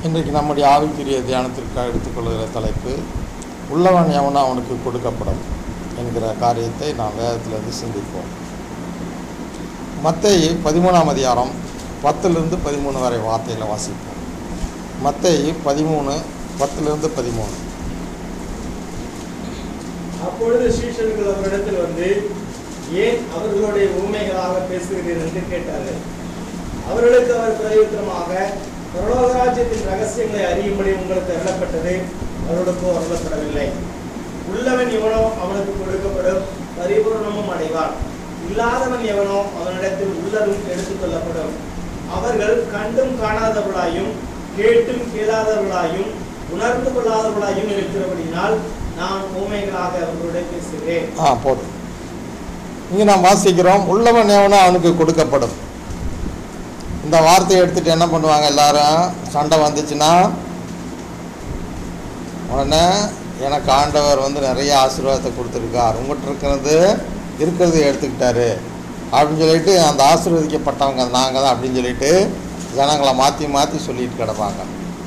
இன்றைக்கு நம்முடைய ஆவிக்குரிய தியானத்திற்காக எடுத்துக்கொள்கிற தலைப்பு உள்ளவன் எவனோ அவனுக்கு கொடுக்கப்படும் என்கிற காரியத்தை நாம் வேதத்திலிருந்து சிந்திப்போம் மத்தேயு பதிமூணாம் அதிகாரம் பத்துலேருந்து பதிமூணு வரை வார்த்தையில் வாசிப்போம் மத்தேயு பதிமூணு பத்துலேருந்து பதிமூணு அப்பொழுது சீஷர்கள் அவரிடத்தில் வந்து ஏன் அவர்களுடைய உண்மைகளாக பேசுகிறீர்கள் என்று கேட்டார்கள் அவர்களுக்கு அவர் பிரயோஜனமாக பரலோகராஜ்யத்தின் ரகசியங்களை அறியும்படி உங்களுக்கு அருளப்பட்டது அவர்களுக்கோ அருளப்படவில்லை உள்ளவன் எவனோ அவனுக்கு கொடுக்கப்படும் பரிபூர்ணமும் அடைவான் இல்லாதவன் எவனோ அவனிடத்தில் உள்ளதும் எடுத்துக் கொள்ளப்படும் அவர்கள் கண்டும் காணாதவர்களாயும் கேட்டும் கேளாதவர்களாயும் உணர்ந்து கொள்ளாதவர்களாயும் இருக்கிறபடியினால் நான் ஊமைகளாக அவர்களுடைய பேசுகிறேன் ஆ போதும் இங்கே நாம் வாசிக்கிறோம் உள்ளவன் எவனோ அவனுக்கு கொடுக்கப்படும் இந்த வார்த்தையை எடுத்துகிட்டு என்ன பண்ணுவாங்க எல்லாரும் சண்டை வந்துச்சுன்னா உடனே எனக்கு ஆண்டவர் வந்து நிறைய ஆசீர்வாதத்தை கொடுத்துருக்கார் உங்கள்கிட்ட இருக்கிறது இருக்கிறது எடுத்துக்கிட்டாரு அப்படின்னு சொல்லிட்டு அந்த ஆசீர்வதிக்கப்பட்டவங்க நாங்கள் தான் அப்படின்னு சொல்லிட்டு ஜனங்களை மாற்றி மாற்றி சொல்லிட்டு கிடப்பாங்க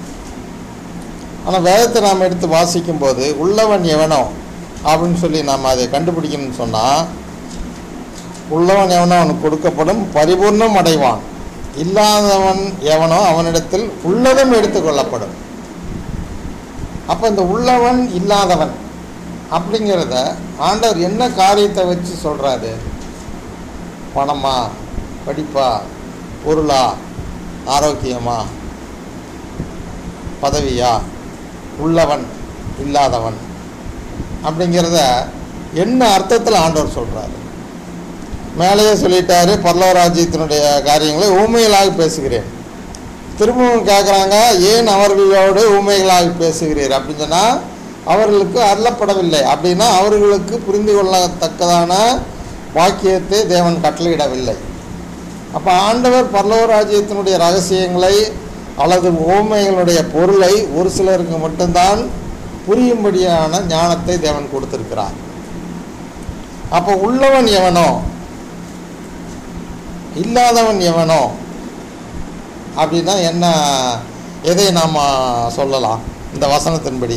ஆனால் வேதத்தை நாம் எடுத்து வாசிக்கும்போது உள்ளவன் எவனோ அப்படின்னு சொல்லி நாம் அதை கண்டுபிடிக்கணும்னு சொன்னால் உள்ளவன் எவனோ அவனுக்கு கொடுக்கப்படும் பரிபூர்ணம் அடைவான் இல்லாதவன் எவனோ அவனிடத்தில் உள்ளதும் எடுத்துக்கொள்ளப்படும் அப்போ இந்த உள்ளவன் இல்லாதவன் அப்படிங்கிறத ஆண்டவர் என்ன காரியத்தை வச்சு சொல்கிறாரு பணமா படிப்பா பொருளா ஆரோக்கியமா பதவியா உள்ளவன் இல்லாதவன் அப்படிங்கிறத என்ன அர்த்தத்தில் ஆண்டவர் சொல்கிறாரு மேலேயே சொல்லிட்டாரு பரலவராஜ்யத்தினுடைய காரியங்களை ஊமைகளாக பேசுகிறேன் திரும்பவும் கேட்குறாங்க ஏன் அவர்களோடு ஊமைகளாக பேசுகிறீர் அப்படின்னு சொன்னால் அவர்களுக்கு அருளப்படவில்லை அப்படின்னா அவர்களுக்கு புரிந்து கொள்ளத்தக்கதான வாக்கியத்தை தேவன் கட்டளையிடவில்லை அப்போ ஆண்டவர் பரலவராஜ்யத்தினுடைய ரகசியங்களை அல்லது ஓமைகளுடைய பொருளை ஒரு சிலருக்கு மட்டும்தான் புரியும்படியான ஞானத்தை தேவன் கொடுத்திருக்கிறார் அப்போ உள்ளவன் எவனோ இல்லாதவன் எவனோ அப்படின்னா என்ன எதை நாம் சொல்லலாம் இந்த வசனத்தின்படி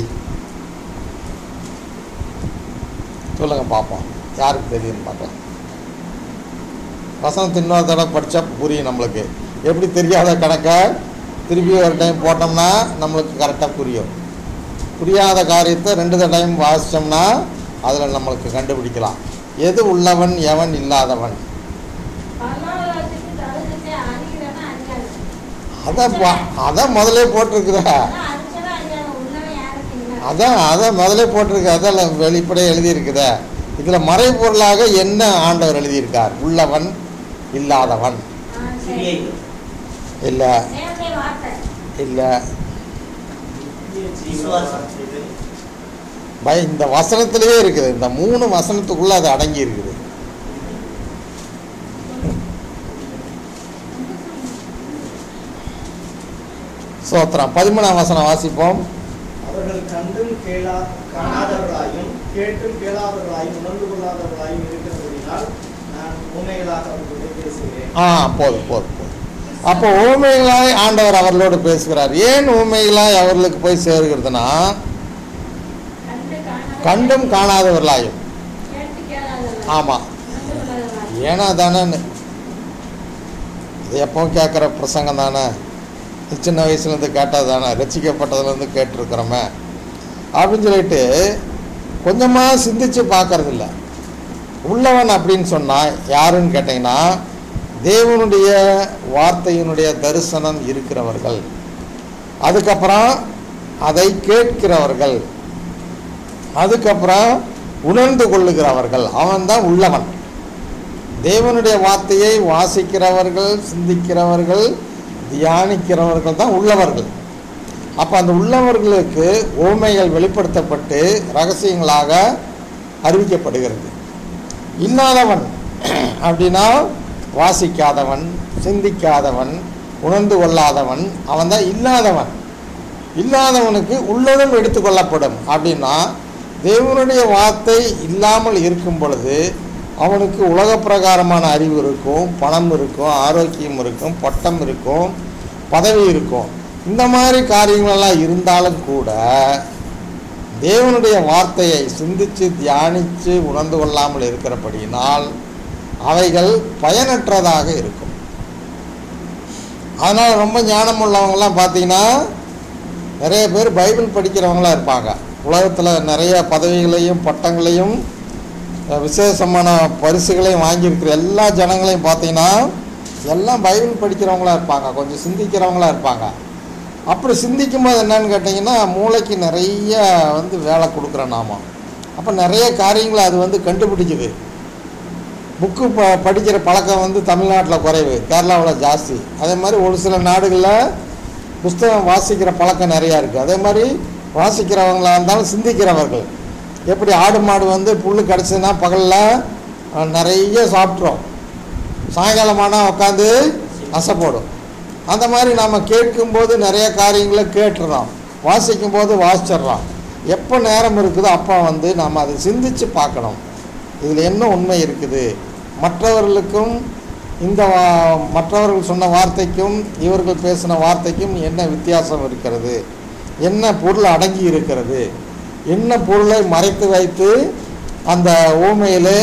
சொல்லுங்கள் பார்ப்போம் யாருக்கு தெரியும்னு பார்க்கலாம் வசனத்தை இன்னொரு தடவை படித்தா புரியும் நம்மளுக்கு எப்படி தெரியாத கணக்கை திருப்பி ஒரு டைம் போட்டோம்னா நம்மளுக்கு கரெக்டாக புரியும் புரியாத காரியத்தை ரெண்டு டைம் வாசித்தோம்னா அதில் நம்மளுக்கு கண்டுபிடிக்கலாம் எது உள்ளவன் எவன் இல்லாதவன் பரலோகத்துக்கு தகுதிக்கு அறிகிறவன் அறியாது. அதான் பா- அதான் முதலே போட்டிருக்குற அதான் அறிஞ்சவன் அறியாது. உள்ளவன் யாருக்கு இல்லை. அதான் அதான் முதலே போட்டிருக்கு அதான் வெளிப்படையாக எழுதியிருக்குதே இதில் மறைபொருளாக என்ன ஆண்டவர் எழுதியிருக்கார் உள்ளவன் இல்லாதவன் ஆ, சரி. இல்லை தேவனுடைய வார்த்தை. இல்லை விசுவாசம் பய இந்த வசனத்திலேயே இருக்குது இந்த மூணு வசனத்துக்குள்ளே அது அடங்கி இருக்குது சோத்திரம் பதிமூணாம் வசனம் வாசிப்போம் அவர்கள் கண்டும் கேளா காணாதவர்களாயும் கேட்டும் கேளாதவர்களாயும் உணர்ந்து கொள்ளாதவர்களாயும் இருக்கிறபடினால் நான் ஊமைகளாக அவர்களுடைய பேசுகிறேன் ஆ போதும் போதும் போதும் அப்போ ஊமைகளாய் ஆண்டவர் அவர்களோடு பேசுகிறார் ஏன் ஊமைகளாய் அவர்களுக்கு போய் சேருகிறதுனா கண்டு காணாதவர்கள், கண்டும் காணாதவர்களாயும் கேட்டு கேளாதவர்கள், ஆமாம் உணர்ந்து கொள்ளாதவர்கள். ஏன்னா தானே இது எப்பவும் கேட்குற பிரசங்கம் தானே சின்ன வயசுலேருந்து கேட்டது தானே ரசிக்கப்பட்டதுலேருந்து கேட்டிருக்கிறோமே அப்படின்னு சொல்லிட்டு கொஞ்சமாக சிந்திச்சு பார்க்கறதில்ல உள்ளவன் அப்படின்னு சொன்னால் யாருன்னு கேட்டிங்கன்னா தேவனுடைய வார்த்தையினுடைய தரிசனம் இருக்கிறவர்கள் அதுக்கப்புறம் அதை கேட்கிறவர்கள் அதுக்கப்புறம் உணர்ந்து கொள்ளுகிறவர்கள் அவன்தான் உள்ளவன் தேவனுடைய வார்த்தையை வாசிக்கிறவர்கள் சிந்திக்கிறவர்கள் தியானிக்கிறவர்கள் தான் உள்ளவர்கள் அப்போ அந்த உள்ளவர்களுக்கு ஓமைகள் வெளிப்படுத்தப்பட்டு ரகசியங்களாக அறிவிக்கப்படுகிறது இல்லாதவன் அப்படின்னா வாசிக்காதவன் சிந்திக்காதவன் உணர்ந்து கொள்ளாதவன் அவன் தான் இல்லாதவன் இல்லாதவனுக்கு உள்ளதும் எடுத்துக்கொள்ளப்படும் அப்படின்னா தேவனுடைய வார்த்தை இல்லாமல் இருக்கும் பொழுது அவனுக்கு உலக பிரகாரமான அறிவு இருக்கும் பணம் இருக்கும் ஆரோக்கியம் இருக்கும் பட்டம் இருக்கும் பதவி இருக்கும் இந்த மாதிரி காரியங்களெல்லாம் இருந்தாலும் கூட தேவனுடைய வார்த்தையை சிந்தித்து தியானித்து உணர்ந்து கொள்ளாமல் இருக்கிறபடியினால் அவைகள் பயனற்றதாக இருக்கும் அதனால் ரொம்ப ஞானம் உள்ளவங்கலாம் பார்த்தீங்கன்னா நிறைய பேர் பைபிள் படிக்கிறவங்களா இருப்பாங்க உலகத்தில் நிறைய பதவிகளையும் பட்டங்களையும் அஹ், விசேஷமான பரிசுகளையும் வாங்கியிருக்கிற எல்லா ஜனங்களையும் பார்த்தீங்கன்னா எல்லாம் பைபிள் படிக்கிறவங்களா இருப்பாங்க கொஞ்சம் சிந்திக்கிறவங்களா இருப்பாங்க அப்படி சிந்திக்கும் போது என்னன்னு கேட்டிங்கன்னா மூளைக்கு நிறைய வந்து வேலை கொடுக்குறோம் நாம அப்போ நிறைய காரியங்களை அது வந்து கண்டுபிடிக்குது புக்கு ப படிக்கிற பழக்கம் வந்து தமிழ்நாட்டில் குறைவு கேரளாவில் ஜாஸ்தி அதே மாதிரி ஒரு சில நாடுகளில் புஸ்தகம் வாசிக்கிற பழக்கம் நிறையா இருக்குது அதே மாதிரி வாசிக்கிறவங்களா இருந்தாலும் சிந்திக்கிறவர்கள் எப்படி ஆடு மாடு வந்து புல் கிடச்சதுன்னா பகலில் அஹ், நிறைய சாப்பிட்றோம் சாயங்காலமானால் உட்காந்து அசை போடும் அந்த மாதிரி நாம் கேட்கும்போது நிறைய காரியங்களை கேட்டுறோம் வாசிக்கும்போது வாசிச்சிடுறோம் எப்போ நேரம் இருக்குதோ அப்போ வந்து நாம் அதை சிந்தித்து பார்க்கணும் இதில் என்ன உண்மை இருக்குது மற்றவர்களுக்கும் இந்த வா- மற்றவர்கள் சொன்ன வார்த்தைக்கும் இவர்கள் பேசின வார்த்தைக்கும் என்ன வித்தியாசம் இருக்கிறது என்ன பொருள் அடங்கி இருக்கிறது என்ன பொருளை மறைத்து வைத்து அந்த ஊமையிலே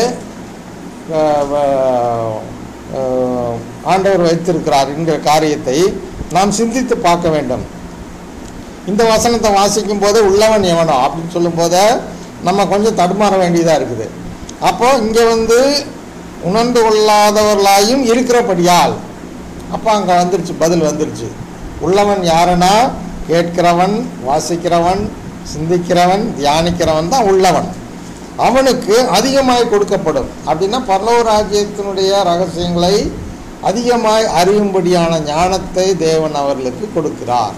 அஹ், வ- அஹ், ஆண்டவர் வைத்திருக்கிறார் என்கிற காரியத்தை நாம் சிந்தித்து பார்க்க வேண்டும் இந்த வசனத்தை வாசிக்கும் போது உள்ளவன் எவனோ அப்படின்னு சொல்லும் போதே நம்ம கொஞ்சம் தடுமாற வேண்டியதாக இருக்குது அப்போ இங்கே வந்து உணர்ந்து கொள்ளாதவர்களாயும் இருக்கிறபடியால் அப்போ அங்கே வந்துருச்சு பதில் வந்துருச்சு உள்ளவன் யாருன்னா கேட்கிறவன் வாசிக்கிறவன் சிந்திக்கிறவன் தியானிக்கிறவன் தான் உள்ளவன் அவனுக்கு அதிகமாய் கொடுக்கப்படும் அப்படின்னா பரலோக ராஜ்யத்தினுடைய ரகசியங்களை அதிகமாய் அறியும்படியான ஞானத்தை தேவன் அவர்களுக்கு கொடுக்கிறார்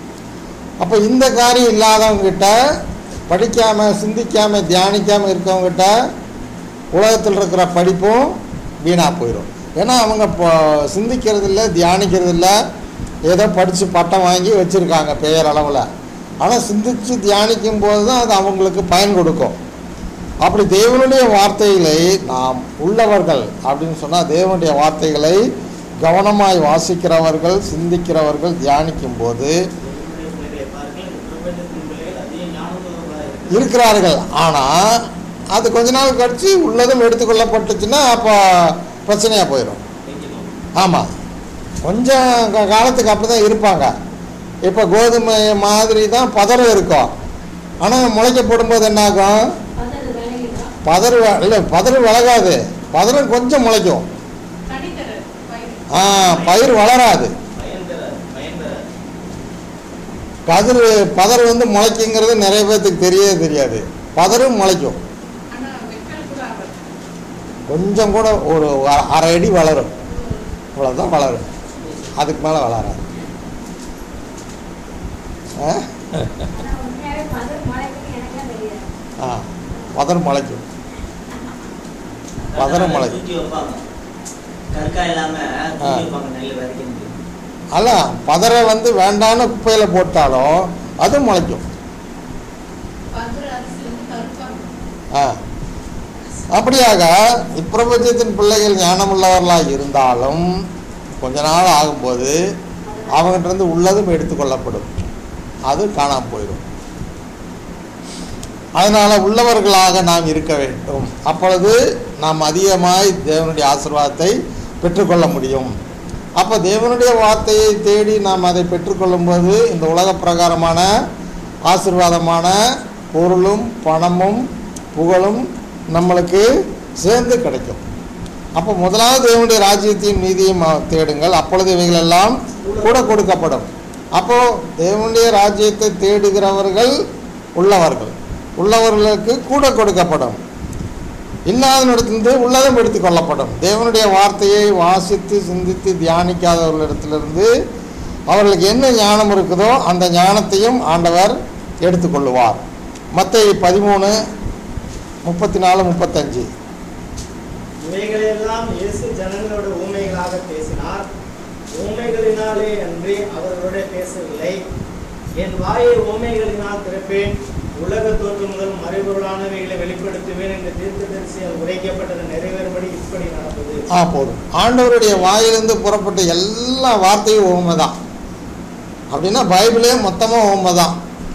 அப்போ இந்த காரியம் இல்லாதவங்ககிட்ட படிக்காமல் சிந்திக்காமல் தியானிக்காமல் இருக்கவங்ககிட்ட உலகத்தில் இருக்கிற படிப்பும் வீணாக போயிடும் ஏன்னா அவங்க இப்போ சிந்திக்கிறது இல்லை தியானிக்கிறது இல்லை ஏதோ படித்து பட்டம் வாங்கி வச்சுருக்காங்க பெயர் அளவில் ஆனால் சிந்தித்து தியானிக்கும் போது தான் அது அவங்களுக்கு பயன் கொடுக்கும் அப்படி தேவனுடைய வார்த்தைகளை நாம் உள்ளவர்கள் அப்படின்னு சொன்னால் தேவனுடைய வார்த்தைகளை கவனமாய் வாசிக்கிறவர்கள் சிந்திக்கிறவர்கள் தியானிக்கும் போது தேவனுடைய பிள்ளைகளை பாருங்கள் இந்த பிரபஞ்சத்தின் பிள்ளைகள் அதிக ஞானமுள்ளவர்களாக இருக்கிறார்கள். இருக்கிறார்கள் ஆனால் அது கொஞ்ச நாள் கழிச்சு உள்ளதும் எடுத்துக்கொள்ளப்பட்டுச்சுன்னா அப்போ பிரச்சனையாக போயிடும் தெரிஞ்சுக்கணும். ஆமாம் கொஞ்சம் க- காலத்துக்கு அப்படி தான் இருப்பாங்க இப்போ கோதுமை மாதிரி தான் பதறம் இருக்கும் ஆனால் முளைக்க போடும்போது என்ன ஆகும் பதறு விலகிடும் பதறு வ- இல்லை பதறு விலகாது பதறம் கொஞ்சம் முளைக்கும் கடித்தரு பயிர் ஆ பயிர் வளராது பயன் தராது, பயன் தராது. கதிர் பதறு வந்து முளைக்குங்கிறது நிறைய பேர்த்துக்கு தெரியவே தெரியாது பதறும் முளைக்கும் ஆனா வெக்கல் கூட ஆகாது கொஞ்சம் கூட ஒரு அ- அரை அடி வளரும் இவ்வளோதான் வளரும் அதுக்கு மேலே வளராது ஆ ஆனா உண்மையாவே பதறு மழைக்குன்னு எனக்கே தெரியாது ஆ பதறு முளைக்கும் பதறம் மலை. தூக்கி வைப்பாங்க. கற்கா இல்லாம தூக்கி வைப்பாங்க நெல் விதைக்கிறது. அல்ல பதரை வந்து வேண்டான குப்பையில் போட்டாலும் அது முளைக்கும் பதறு அரிசி வந்து கருப்பா ஆ அப்படியாக இப்பிரபஞ்சத்தின் பிள்ளைகள் ஞானமுள்ளவர்களாக இருந்தாலும் கொஞ்ச நாள் ஆகும்போது அவங்ககிட்ட இருந்து உள்ளதும் எடுத்துக்கொள்ளப்படும் அது காணாமல் போயிடும் அதனால் உள்ளவர்களாக நாம் இருக்க வேண்டும் அப்பொழுது நாம் அதிகமாய் தேவனுடைய ஆசீர்வாதத்தை பெற்றுக்கொள்ள முடியும் அப்போ தேவனுடைய வார்த்தையை தேடி நாம் அதை பெற்றுக்கொள்ளும்போது இந்த உலக பிரகாரமான ஆசீர்வாதமான பொருளும் பணமும் புகழும் நம்மளுக்கு சேர்ந்து கிடைக்கும் அப்போ முதலாவது தேவனுடைய ராஜ்யத்தையும் நீதியும் அஹ், தேடுங்கள் அப்பொழுது இவைகள் எல்லாம் கூட கொடுக்கப்படும் அப்போ தேவனுடைய ராஜ்யத்தை தேடுகிறவர்கள் உள்ளவர்கள் உள்ளவர்களுக்கு கூட கொடுக்கப்படும் இல்லாதவனிடத்திலிருந்து உள்ளதும் எடுத்துக்கொள்ளப்படும் தேவனுடைய வார்த்தையை வாசித்து சிந்தித்து தியானிக்காதவர்களிடத்திலிருந்து அவர்களுக்கு என்ன ஞானம் இருக்குதோ அந்த ஞானத்தையும் ஆண்டவர் எடுத்துக்கொள்ளுவார் மத்தேயு பதிமூணு முப்பத்தி நாலு முப்பத்தஞ்சு இவைகளெல்லாம் இயேசு ஜனங்களோட ஊமைகளாக பேசினார் ஊமைகளினாலே அன்றி அவர்களோட பேசவில்லை என் வாயை ஊமைகளினால் திறப்பேன் உலக தோற்றம் முதல் மறைபொருளானவைகளை வெளிப்படுத்துவேன் என்று தீர்க்கதரிசியால் உரைக்கப்பட்டது நிறைவேறும்படி இப்படி நடந்தது ஆ போதும் ஆண்டவருடைய வாயிலிருந்து புறப்பட்ட எல்லா வார்த்தையும் உண்மை தான் அப்படின்னா பைபிளே மொத்தமாக உண்மை தான்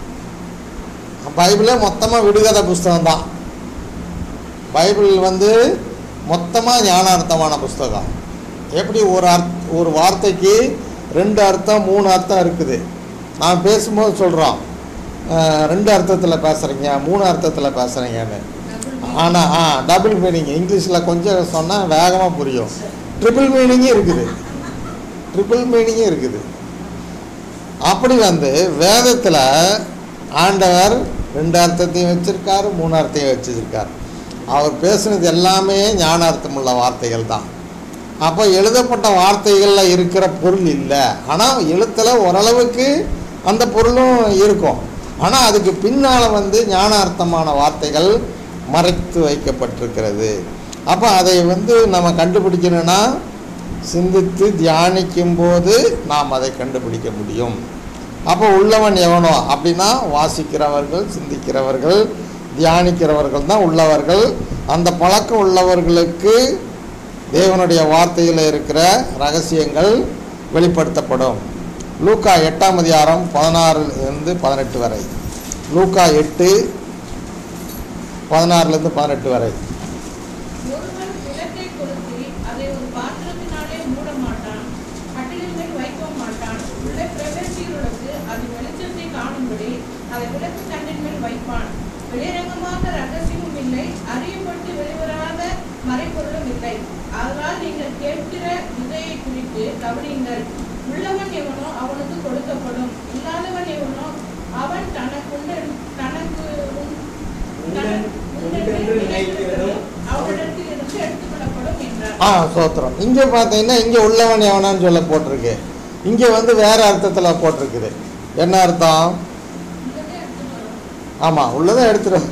பைபிளே மொத்தமாக விடுகதை புஸ்தகம் தான் பைபிள் வந்து மொத்தமாக ஞானார்த்தமான புஸ்தகம் எப்படி ஒரு அர்த் ஒரு வார்த்தைக்கு ரெண்டு அர்த்தம் மூணு அர்த்தம் இருக்குது நான் பேசும்போது சொல்கிறோம் ரெண்டு அர்த்தத்தில் பேசுகிறீங்க மூணு அர்த்தத்தில் பேசுகிறீங்கன்னு ஆனால் ஆ டபுள் மீனிங் இங்கிலீஷில் கொஞ்சம் சொன்னால் வேகமாக புரியும் ட்ரிபிள் மீனிங்கும் இருக்குது ட்ரிபிள் மீனிங்கும் இருக்குது அப்படி வந்து வேதத்தில் ஆண்டவர் ரெண்டு அர்த்தத்தையும் வச்சிருக்காரு மூணு அர்த்தத்தையும் வச்சிருக்காரு அவர் பேசுனது எல்லாமே ஞானார்த்தமுள்ள வார்த்தைகள் தான் அப்போ எழுதப்பட்ட வார்த்தைகளில் இருக்கிற பொருள் இல்லை ஆனால் எழுத்தில் ஓரளவுக்கு அந்த பொருளும் இருக்கும் ஆனால் அதுக்கு பின்னால் வந்து ஞானார்த்தமான வார்த்தைகள் மறைத்து வைக்கப்பட்டிருக்கிறது அப்போ அதை வந்து நம்ம கண்டுபிடிக்கணும்னா சிந்தித்து தியானிக்கும் போது நாம் அதை கண்டுபிடிக்க முடியும் அப்போ உள்ளவன் எவனோ அப்படின்னா வாசிக்கிறவர்கள் சிந்திக்கிறவர்கள் தியானிக்கிறவர்கள் தான் உள்ளவர்கள் அந்த பழக்கம் உள்ளவர்களுக்கு தேவனுடைய வார்த்தையில் இருக்கிற ரகசியங்கள் வெளிப்படுத்தப்படும் லூக்கா எட்டாம் அதிகாரம் பதினாறுலேருந்து பதினெட்டு வரை லூக்கா எட்டு பதினாறுலேருந்து பதினெட்டு வரை ஒருவன் விளக்கை கொளுத்தி அதை ஒரு பாத்திரத்தினாலே மூட மாட்டான் கட்டிலின் மேல் வைக்கவும் மாட்டான் உள்ளே பிரவேசிகளுக்கு அது வெளிச்சத்தை காணும்படி அதை விளக்கு தண்டின் மேல் வைப்பான் வெளிரங்கமாக ரகசியமும் இல்லை அறியப்பட்டு வெளிவராத மறைபொருளும் இல்லை அதனால் நீங்கள் கேட்கிற விதையை குறித்து கவனியுங்கள் உள்ளவன் எவனோ அவனுக்கு கொடுக்கப்படும் இல்லாதவன் எவனோ அவன் தனக்குண்டு தனக்கு உண்- உண்டன் உண்டென்று நினைக்கிறதும் அவரிடத்தில் இருந்து எடுத்துக்கொள்ளப்படும் என்றார் ஆ சோத்திரம் இங்கே பார்த்தீங்கன்னா இங்கே உள்ளவன் எவனான்னு சொல்ல போட்டிருக்கு இங்கே வந்து வேறு அர்த்தத்தில் போட்டிருக்குது என்ன அர்த்தம் உள்ளதை எடுத்துக்கொள்ளணும். ஆமாம் உள்ளதை எடுத்துடும்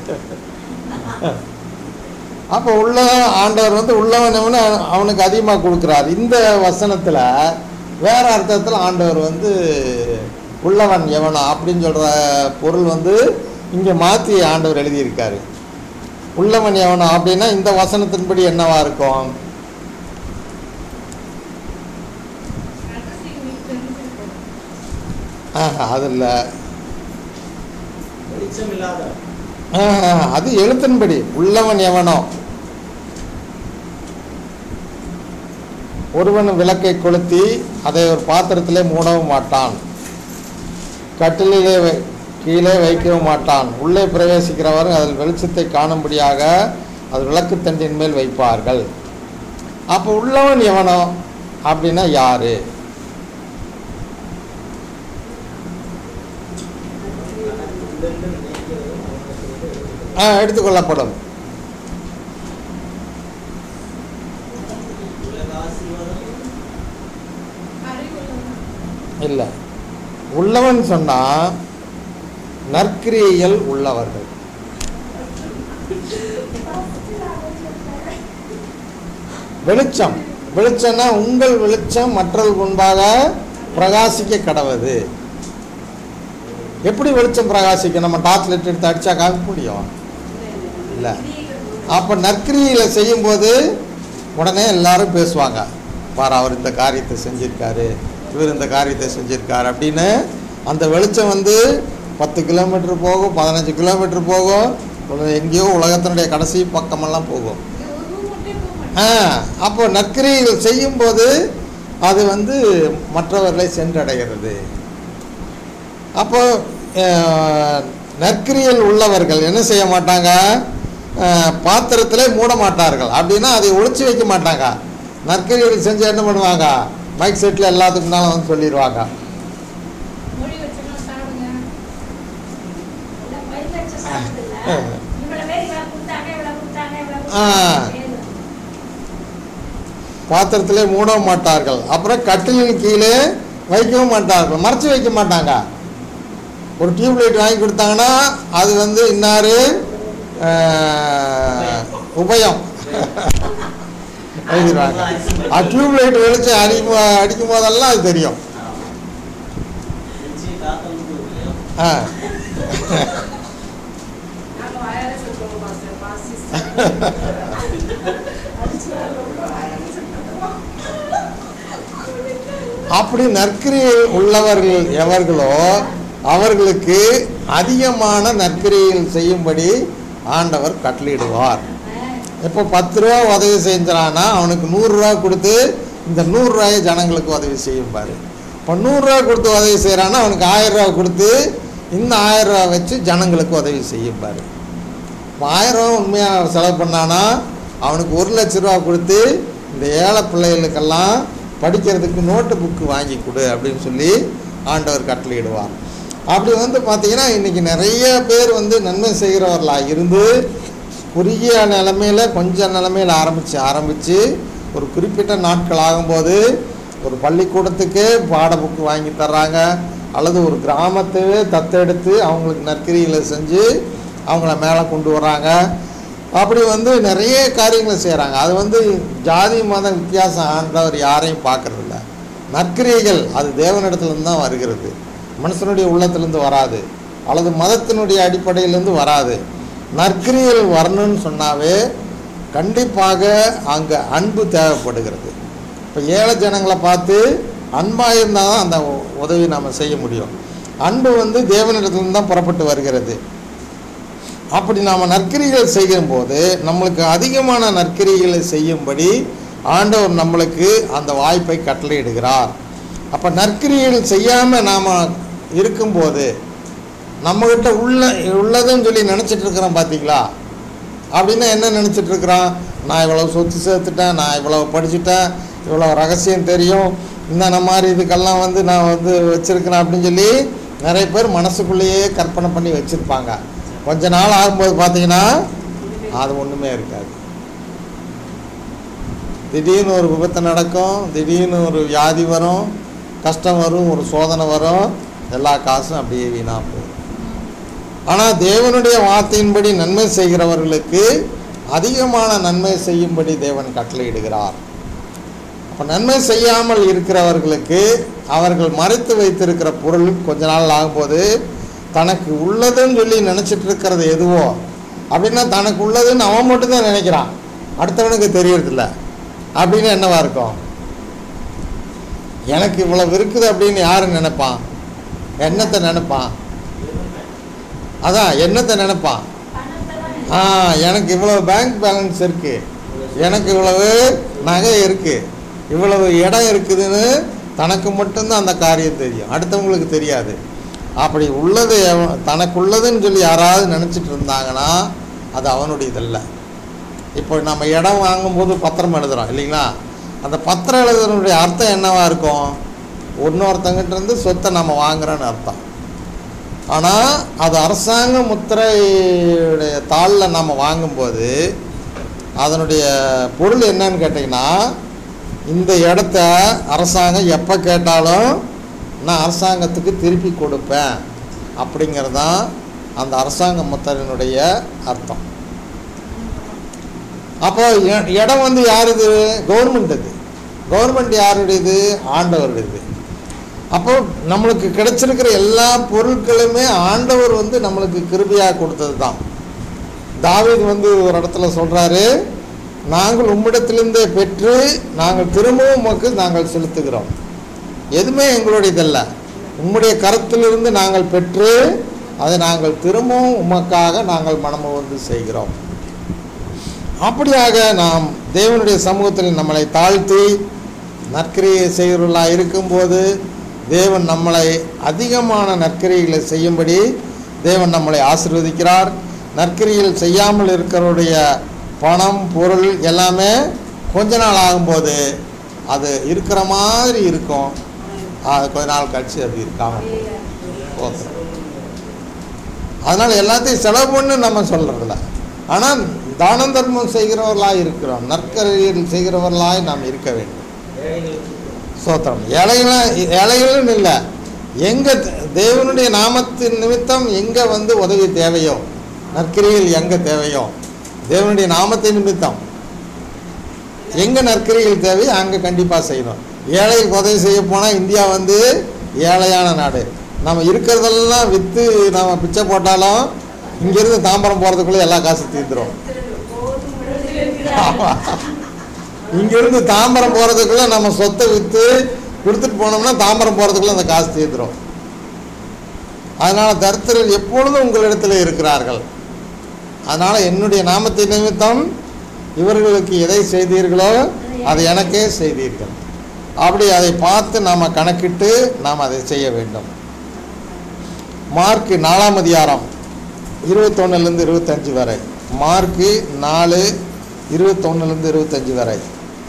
அப்போ உள்ள ஆண்டவர் வந்து உள்ளவன் எவனு அவனுக்கு அதிகமாக கொடுக்குறாரு இந்த வசனத்தில் வேற அர்த்தத்தில் ஆண்டவர் வந்து உள்ளவன் எவனோ அப்படின்னு சொல்கிற பொருள் வந்து இங்கே மாற்றி ஆண்டவர் எழுதியிருக்காரு உள்ளவன் எவனோ அப்படின்னா இந்த வசனத்தின்படி என்னவா இருக்கும் ரகசியம் தெரிஞ்சிருக்கும். ஆஹா, அது இல்லை வெளிச்சம் இல்லாத ஆஹா, அது எழுத்தின்படி உள்ளவன் எவனோ ஒருவன் விளக்கை கொளுத்தி அதை ஒரு பாத்திரத்திலே மூடவும் மாட்டான் கட்டிலே வை- கீழே வைக்கவும் மாட்டான் உள்ளே பிரவேசிக்கிறவர் அதில் வெளிச்சத்தை காணும்படியாக அது விளக்குத்தண்டின் மேல் வைப்பார்கள் அப்போ உள்ளவன் எவனோ அப்படின்னா யாரு உண்டென்று நினைக்கிறதும் அவனுக்கு ஆ, எடுத்துக்கொள்ளப்படும் உலக ஆசீர்வாதம் அறிவுள்ளவன். இல்லை உள்ளவன் சொன்னா நற்கிரியைகள் உள்ளவர்கள் வெளிச்சம் வெளிச்சம்னா உங்கள் வெளிச்சம் மற்றவர்கள் முன்பாக பிரகாசிக்க கடவுது எப்படி வெளிச்சம் பிரகாசிக்கும் நம்ம டார்ச் லைட் எடுத்து அடிச்சா காமிக்க முடியும் இல்லை அப்போ நற்கிரியில் செய்யும்போது உடனே எல்லாரும் பேசுவாங்க பாரு அவர் இந்த காரியத்தை செஞ்சிருக்காரு இவர் இந்த காரியத்தை செஞ்சிருக்காரு அப்படின்னு அந்த வெளிச்சம் வந்து பத்து கிலோமீட்டர் போகும் பதினஞ்சு கிலோமீட்டர் போகும் ஒரு எங்கேயோ உலகத்தினுடைய கடைசி பக்கமெல்லாம் போகும் இது ஒரு ரூம் மட்டும் போக ஆ மாட்டேன். அப்போ நற்கிரிகள் செய்யும்போது அது வந்து மற்றவர்களை சென்றடைகிறது அப்போ அஹ், நற்கிரியல் உள்ளவர்கள் என்ன செய்ய மாட்டாங்க அஹ், பாத்திரத்திலே மூட மாட்டார்கள் அப்படின்னா அதை ஒளிச்சு வைக்க மாட்டாங்க நற்கிரியல் செஞ்சு என்ன பண்ணுவாங்க மைக் செட்டில் எல்லாத்துக்கு முன்னாலும் வந்து சொல்லிடுவாங்க மொழி வச்செல்லாம் சாப்பிடுங்க. இல்ல, பயிர் வச்ச சாப்பிடல. இவ்வளவு பேர் இவ்வளவு கொடுத்தாங்க, இவ்வளவு கொடுத்தாங்க, இவ்வளவு ஆ. கொடுத்தாங்க. பாத்திரத்திலே மூடவும் மாட்டார்கள் அப்புறம் கட்டிலின் கீழே வைக்கவும் மாட்டார்கள் மறைச்சு வைக்க மாட்டாங்க ஒரு டியூப் லைட் வாங்கி கொடுத்தாங்கன்னா அது வந்து இன்னாரு ஆஹ், உபயம் எழுதிடுவாங்க டியூப் லைட் வெளிச்சம் அடிக்கும் அடிக்கும் போதெல்லாம் அது தெரியும் நிச்சயம் காத்தம் இல்லையா ஆ நாங்க வாயால சொல்றோம் பாஸ்டர் பாஸ்டர் அடிச்சு வர்றோம் வாயால சொல்றோம் அப்படி நற்கிரியை உள்ளவர்கள் எவர்களோ அவர்களுக்கு அதிகமான நற்கிரியைகள் செய்யும்படி ஆண்டவர் கட்டளையிடுவார் இப்போ பத்து ரூபா உதவி செஞ்சானா அவனுக்கு நூறுரூவா கொடுத்து இந்த நூறுரூவாயை ஜனங்களுக்கு உதவி செய்யும் பாரு இப்போ நூறுரூவா கொடுத்து உதவி செய்கிறான்னா அவனுக்கு ஆயிரம் ரூபா கொடுத்து இந்த ஆயிரம் ரூபா வச்சு ஜனங்களுக்கு உதவி செய்யும் பாரு இப்போ ஆயிரம் ரூபா உண்மையாக செலவு பண்ணானா அவனுக்கு ஒரு லட்ச ரூபா கொடுத்து இந்த ஏழை பிள்ளைகளுக்கெல்லாம் படிக்கிறதுக்கு நோட்டு புக்கு வாங்கி கொடு அப்படின்னு சொல்லி ஆண்டவர் கட்டளையிடுவார் அப்படி வந்து பார்த்தீங்கன்னா இன்றைக்கி நிறைய பேர் வந்து நன்மை செய்கிறவர்களாக இருந்து குறுகிய நிலமையில கொஞ்சம் நிலமையில ஆரம்பித்து ஆரம்பித்து ஒரு குறிப்பிட்ட நாட்கள் ஆகும்போது ஒரு பள்ளிக்கூடத்துக்கு பாட புக்கு வாங்கி தர்றாங்க அல்லது ஒரு கிராமத்தையே தத்தெடுத்து அவங்களுக்கு நற்கிரிகளை செஞ்சு அவங்கள மேலே கொண்டு வராங்க அப்படி வந்து நிறைய காரியங்களை செய்கிறாங்க அது வந்து ஜாதி மத வித்தியாசம் ஆண்டவர் யாரையும் பார்க்கறதில்ல நற்கிரியைகள் அது தேவனிடத்துலேருந்து தான் வருகிறது மனுஷனுடைய உள்ளத்திலேருந்து வராது அல்லது மதத்தினுடைய அடிப்படையிலேருந்து வராது நற்கிரியைகள் வரணும்னு சொன்னாவே கண்டிப்பாக அங்கே அன்பு தேவைப்படுகிறது இப்போ ஏழை ஜனங்களை பார்த்து அன்பாக இருந்தால் தான் அந்த உ- உதவி நம்ம செய்ய முடியும் அன்பு வந்து தேவனிடத்துலேருந்து தான் புறப்பட்டு வருகிறது அப்படி நாம் நற்கிரிகள் செய்யும்போது நம்மளுக்கு அதிகமான நற்கிரிகளை செய்யும்படி ஆண்டவர் நம்மளுக்கு அந்த வாய்ப்பை கட்டளையிடுகிறார் அப்போ நற்கிரிகள் செய்யாமல் நாம் இருக்கும்போது நம்மக்கிட்ட உள்ள உள்ளதுன்னு சொல்லி நினச்சிட்டு இருக்கிறோம் பார்த்தீங்களா அப்படின்னா என்ன நினச்சிட்டு இருக்கிறோம் நான் இவ்வளோ சொத்து சேர்த்துட்டேன் நான் இவ்வளோ படிச்சுட்டேன் இவ்வளோ ரகசியம் தெரியும் இந்த மாதிரி இதுக்கெல்லாம் வந்து நான் வந்து வச்சுருக்கிறேன் அப்படின்னு சொல்லி நிறைய பேர் மனசுக்குள்ளேயே கற்பனை பண்ணி வச்சுருப்பாங்க கொஞ்ச நாள் ஆகும்போது பார்த்தீங்கன்னா அது ஒன்றுமே இருக்காது திடீர்னு ஒரு விபத்து நடக்கும் திடீர்னு ஒரு வியாதி வரும் கஷ்டம் வரும் ஒரு சோதனை வரும் எல்லா காசும் அப்படியே வீணாக போகும் ஆனால் தேவனுடைய வார்த்தையின்படி நன்மை செய்கிறவர்களுக்கு அதிகமான நன்மை செய்யும்படி தேவன் கட்டளையிடுகிறார் அப்போ நன்மை செய்யாமல் இருக்கிறவர்களுக்கு அவர்கள் மறைத்து வைத்திருக்கிற பொருள் கொஞ்ச நாள் ஆகும்போது தனக்கு உள்ளதுன்னு சொல்லி நினச்சிட்டு இருக்கிறது எதுவோ அப்படின்னா தனக்கு உள்ளதுன்னு அவன் மட்டும்தான் நினைக்கிறான் அடுத்தவனுக்கு தெரியறதில்ல அப்படின்னு என்னவா இருக்கும் எனக்கு இவ்வளவு இருக்குது அப்படின்னு யாரு நினைப்பான் என்னத்தை நினைப்பான் அதான் என்னத்தை நினைப்பான் பணத்தை தான் ஆ எனக்கு இவ்வளவு பேங்க் பேலன்ஸ் இருக்கு எனக்கு இவ்வளவு நகை இருக்கு இவ்வளவு இடம் இருக்குதுன்னு தனக்கு மட்டும்தான் அந்த காரியம் தெரியும் அடுத்தவங்களுக்கு தெரியாது அப்படி உள்ளது எவ- தனக்குள்ளதுன்னு சொல்லி யாராவது நினச்சிட்டு இருந்தாங்கன்னா அது அவனுடையதல்ல இப்போ நம்ம இடம் வாங்கும்போது பத்திரம் எழுதுறோம் இல்லைங்களா அந்த பத்திரம் எழுதுறதுடைய அர்த்தம் என்னவா இருக்கும் இன்னொருத்தங்கிட்ட இருந்து சொத்தை நம்ம வாங்குறோன்னு அர்த்தம் ஆனால் அது அரசாங்க முத்திரையுடைய தாளில் நம்ம வாங்கும்போது அதனுடைய பொருள் என்னன்னு கேட்டிங்கன்னா இந்த இடத்த அரசாங்கம் எப்போ கேட்டாலும் நான் அரசாங்கத்துக்கு திருப்பி கொடுப்பேன் அப்படிங்கிறது தான் அந்த அரசாங்க முத்திரையினுடைய அர்த்தம் அப்போ இ- இடம் வந்து யாருது கவர்மெண்ட் இது கவர்மெண்ட் யாருடையது ஆண்டவருடையது அப்போ நம்மளுக்கு கிடைச்சிருக்கிற எல்லா பொருட்களுமே ஆண்டவர் வந்து நம்மளுக்கு கிருபையாக கொடுத்தது தான் தாவீது வந்து ஒரு இடத்துல சொல்கிறாரு நாங்கள் உம்மிடத்திலிருந்தே பெற்று நாங்கள் திரும்பவும் உமக்கு நாங்கள் செலுத்துகிறோம் எதுவுமே எங்களுடையதல்ல உம்முடைய கரத்திலிருந்து நாங்கள் பெற்று அதை நாங்கள் திரும்பவும் உமக்காக நாங்கள் மனமு வந்து செய்கிறோம் அப்படியாக நாம் தேவனுடைய சமூகத்தில் நம்மளை தாழ்த்தி நற்கிரியை செய்கிறவர்களாக இருக்கும்போது தேவன் நம்மளை அதிகமான நற்கிரிகளை செய்யும்படி தேவன் நம்மளை ஆசீர்வதிக்கிறார் நற்கிரியில் செய்யாமல் இருக்கிறவருடைய பணம் பொருள் எல்லாமே கொஞ்ச நாள் ஆகும்போது அது இருக்கிற மாதிரி இருக்கும் அது கொஞ்ச நாள் கழிச்சு அது இருக்காமல் போகும் அதனால் எல்லாத்தையும் செலவு பண்ணு நம்ம சொல்கிறதில்ல ஆனால் தான தர்மம் செய்கிறவர்களாக இருக்கிறோம் நற்கரையில் செய்கிறவர்களாய் நாம் இருக்க வேண்டும் ஏழைகளுக்கு சோத்திரம் ஏழைகளும் ஏழைகளும் இல்லை எங்கே தேவனுடைய நாமத்தின் நிமித்தம் எங்கே வந்து உதவி தேவையோ நற்கிரியில் எங்கே தேவையோ தேவனுடைய நாமத்தின் நிமித்தம் எங்கே நற்கிரிகள் தேவையோ அங்கே கண்டிப்பாக செய்யணும் ஏழைக்கு உதவி செய்ய போனால் இந்தியா வந்து ஏழையான நாடு நம்ம இருக்கிறதெல்லாம் விற்று நம்ம பிச்சை போட்டாலும் இங்கேருந்து தாம்பரம் போகிறதுக்குள்ளே எல்லா காசும் தீர்ந்துடும் ஆமா. இங்கிருந்து தாம்பரம் போகிறதுக்குள்ள நம்ம சொத்தை விற்று கொடுத்துட்டு போனோம்னா தாம்பரம் போகிறதுக்குள்ள அந்த காசு தீர்ந்துடும் அதனால் தரித்திரர் எப்பொழுதும் உங்களிடத்தில் இருக்கிறார்கள் அதனால் என்னுடைய நாமத்தை நிமித்தம் இவர்களுக்கு எதை செய்தீர்களோ அதை எனக்கே செய்தீர்கள் அப்படி அதை பார்த்து நாம் கணக்கிட்டு நாம் அதை செய்ய வேண்டும் மார்க்கு நாலாம் அதிகாரம் இருபத்தொன்னுலேருந்து இருபத்தஞ்சு வரை மார்க்கு நாலு இருபத்தொன்னுலேருந்து இருபத்தஞ்சு வரை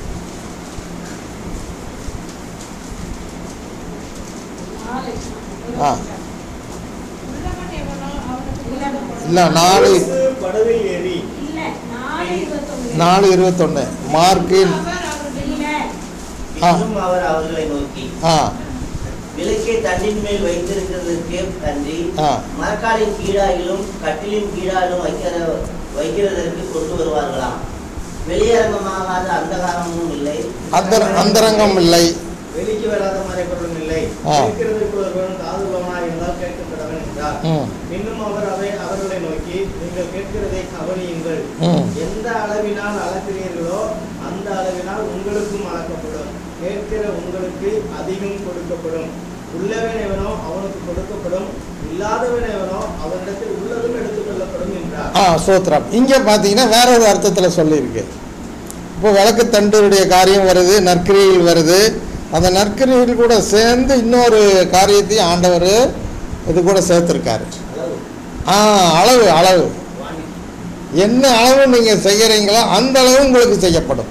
நாலு. ஆ. உள்ளவன் எவனோ அவனுக்கு இல்ல. கொடுக்கப்படும். இல்லை நாலு இயேசு படவில் ஏறி இல்ல, நாலு இருபத்தொன்னு. நாலு இருபத்தொன்று மார்க்கு அவர் அவர்கள் இல்ல. ஆ. இன்னும் அவர் அவர்களை நோக்கி ஆ விளக்கை தண்டின் மேல் வைத்திருக்கிறதற்கு அன்றி ஆ. மரக்காலின் கீழாயிலும் கட்டிலின் கீழாயிலும் வைக்கிற வைக்கிறதற்கு கொண்டு வருவார்களாம் வெளியரங்கமாகாத அந்தகாரமும் இல்லை அந்தர அந்தரங்கம் இல்லை வெளிக்கு வராத மறைபொருளும் இல்லை ஆ. கேட்கிறதற்கு ஒருவன் காதுள்ளவனாய் இருந்தால் கேட்கப்படவன் என்றார் ம் இன்னும் அவர் அவை அவர்களை நோக்கி நீங்கள் கேட்கிறதை கவனியுங்கள் ம் எந்த அளவினால் அளக்கிறீர்களோ அந்த அளவினால் உங்களுக்கும் அளக்கப்படும் கேட்கிற உங்களுக்கு அதிகம் கொடுக்கப்படும் உள்ளவன் எவனோ அவனுக்கு கொடுக்கப்படும் இல்லாதவன் எவனோ அவனிடத்தில் உள்ளதும் எடுத்துக்கொள்ளப்படும் என்றார் ஆ சோத்ரம் இங்கே பார்த்தீங்கன்னா வேற ஒரு அர்த்தத்தில் சொல்லியிருக்கு இப்போ விளக்குத்தண்டுடைய காரியம் வருது நற்கிரியில் வருது அந்த நற்கிரியில் கூட சேர்ந்து இன்னொரு காரியத்தையும் ஆண்டவர் இது கூட சேர்த்துருக்காரு அளவு ஆ அளவு அளவு quantity. என்ன அளவு நீங்கள் செய்கிறீங்களோ அந்த அளவு உங்களுக்கு செய்யப்படும்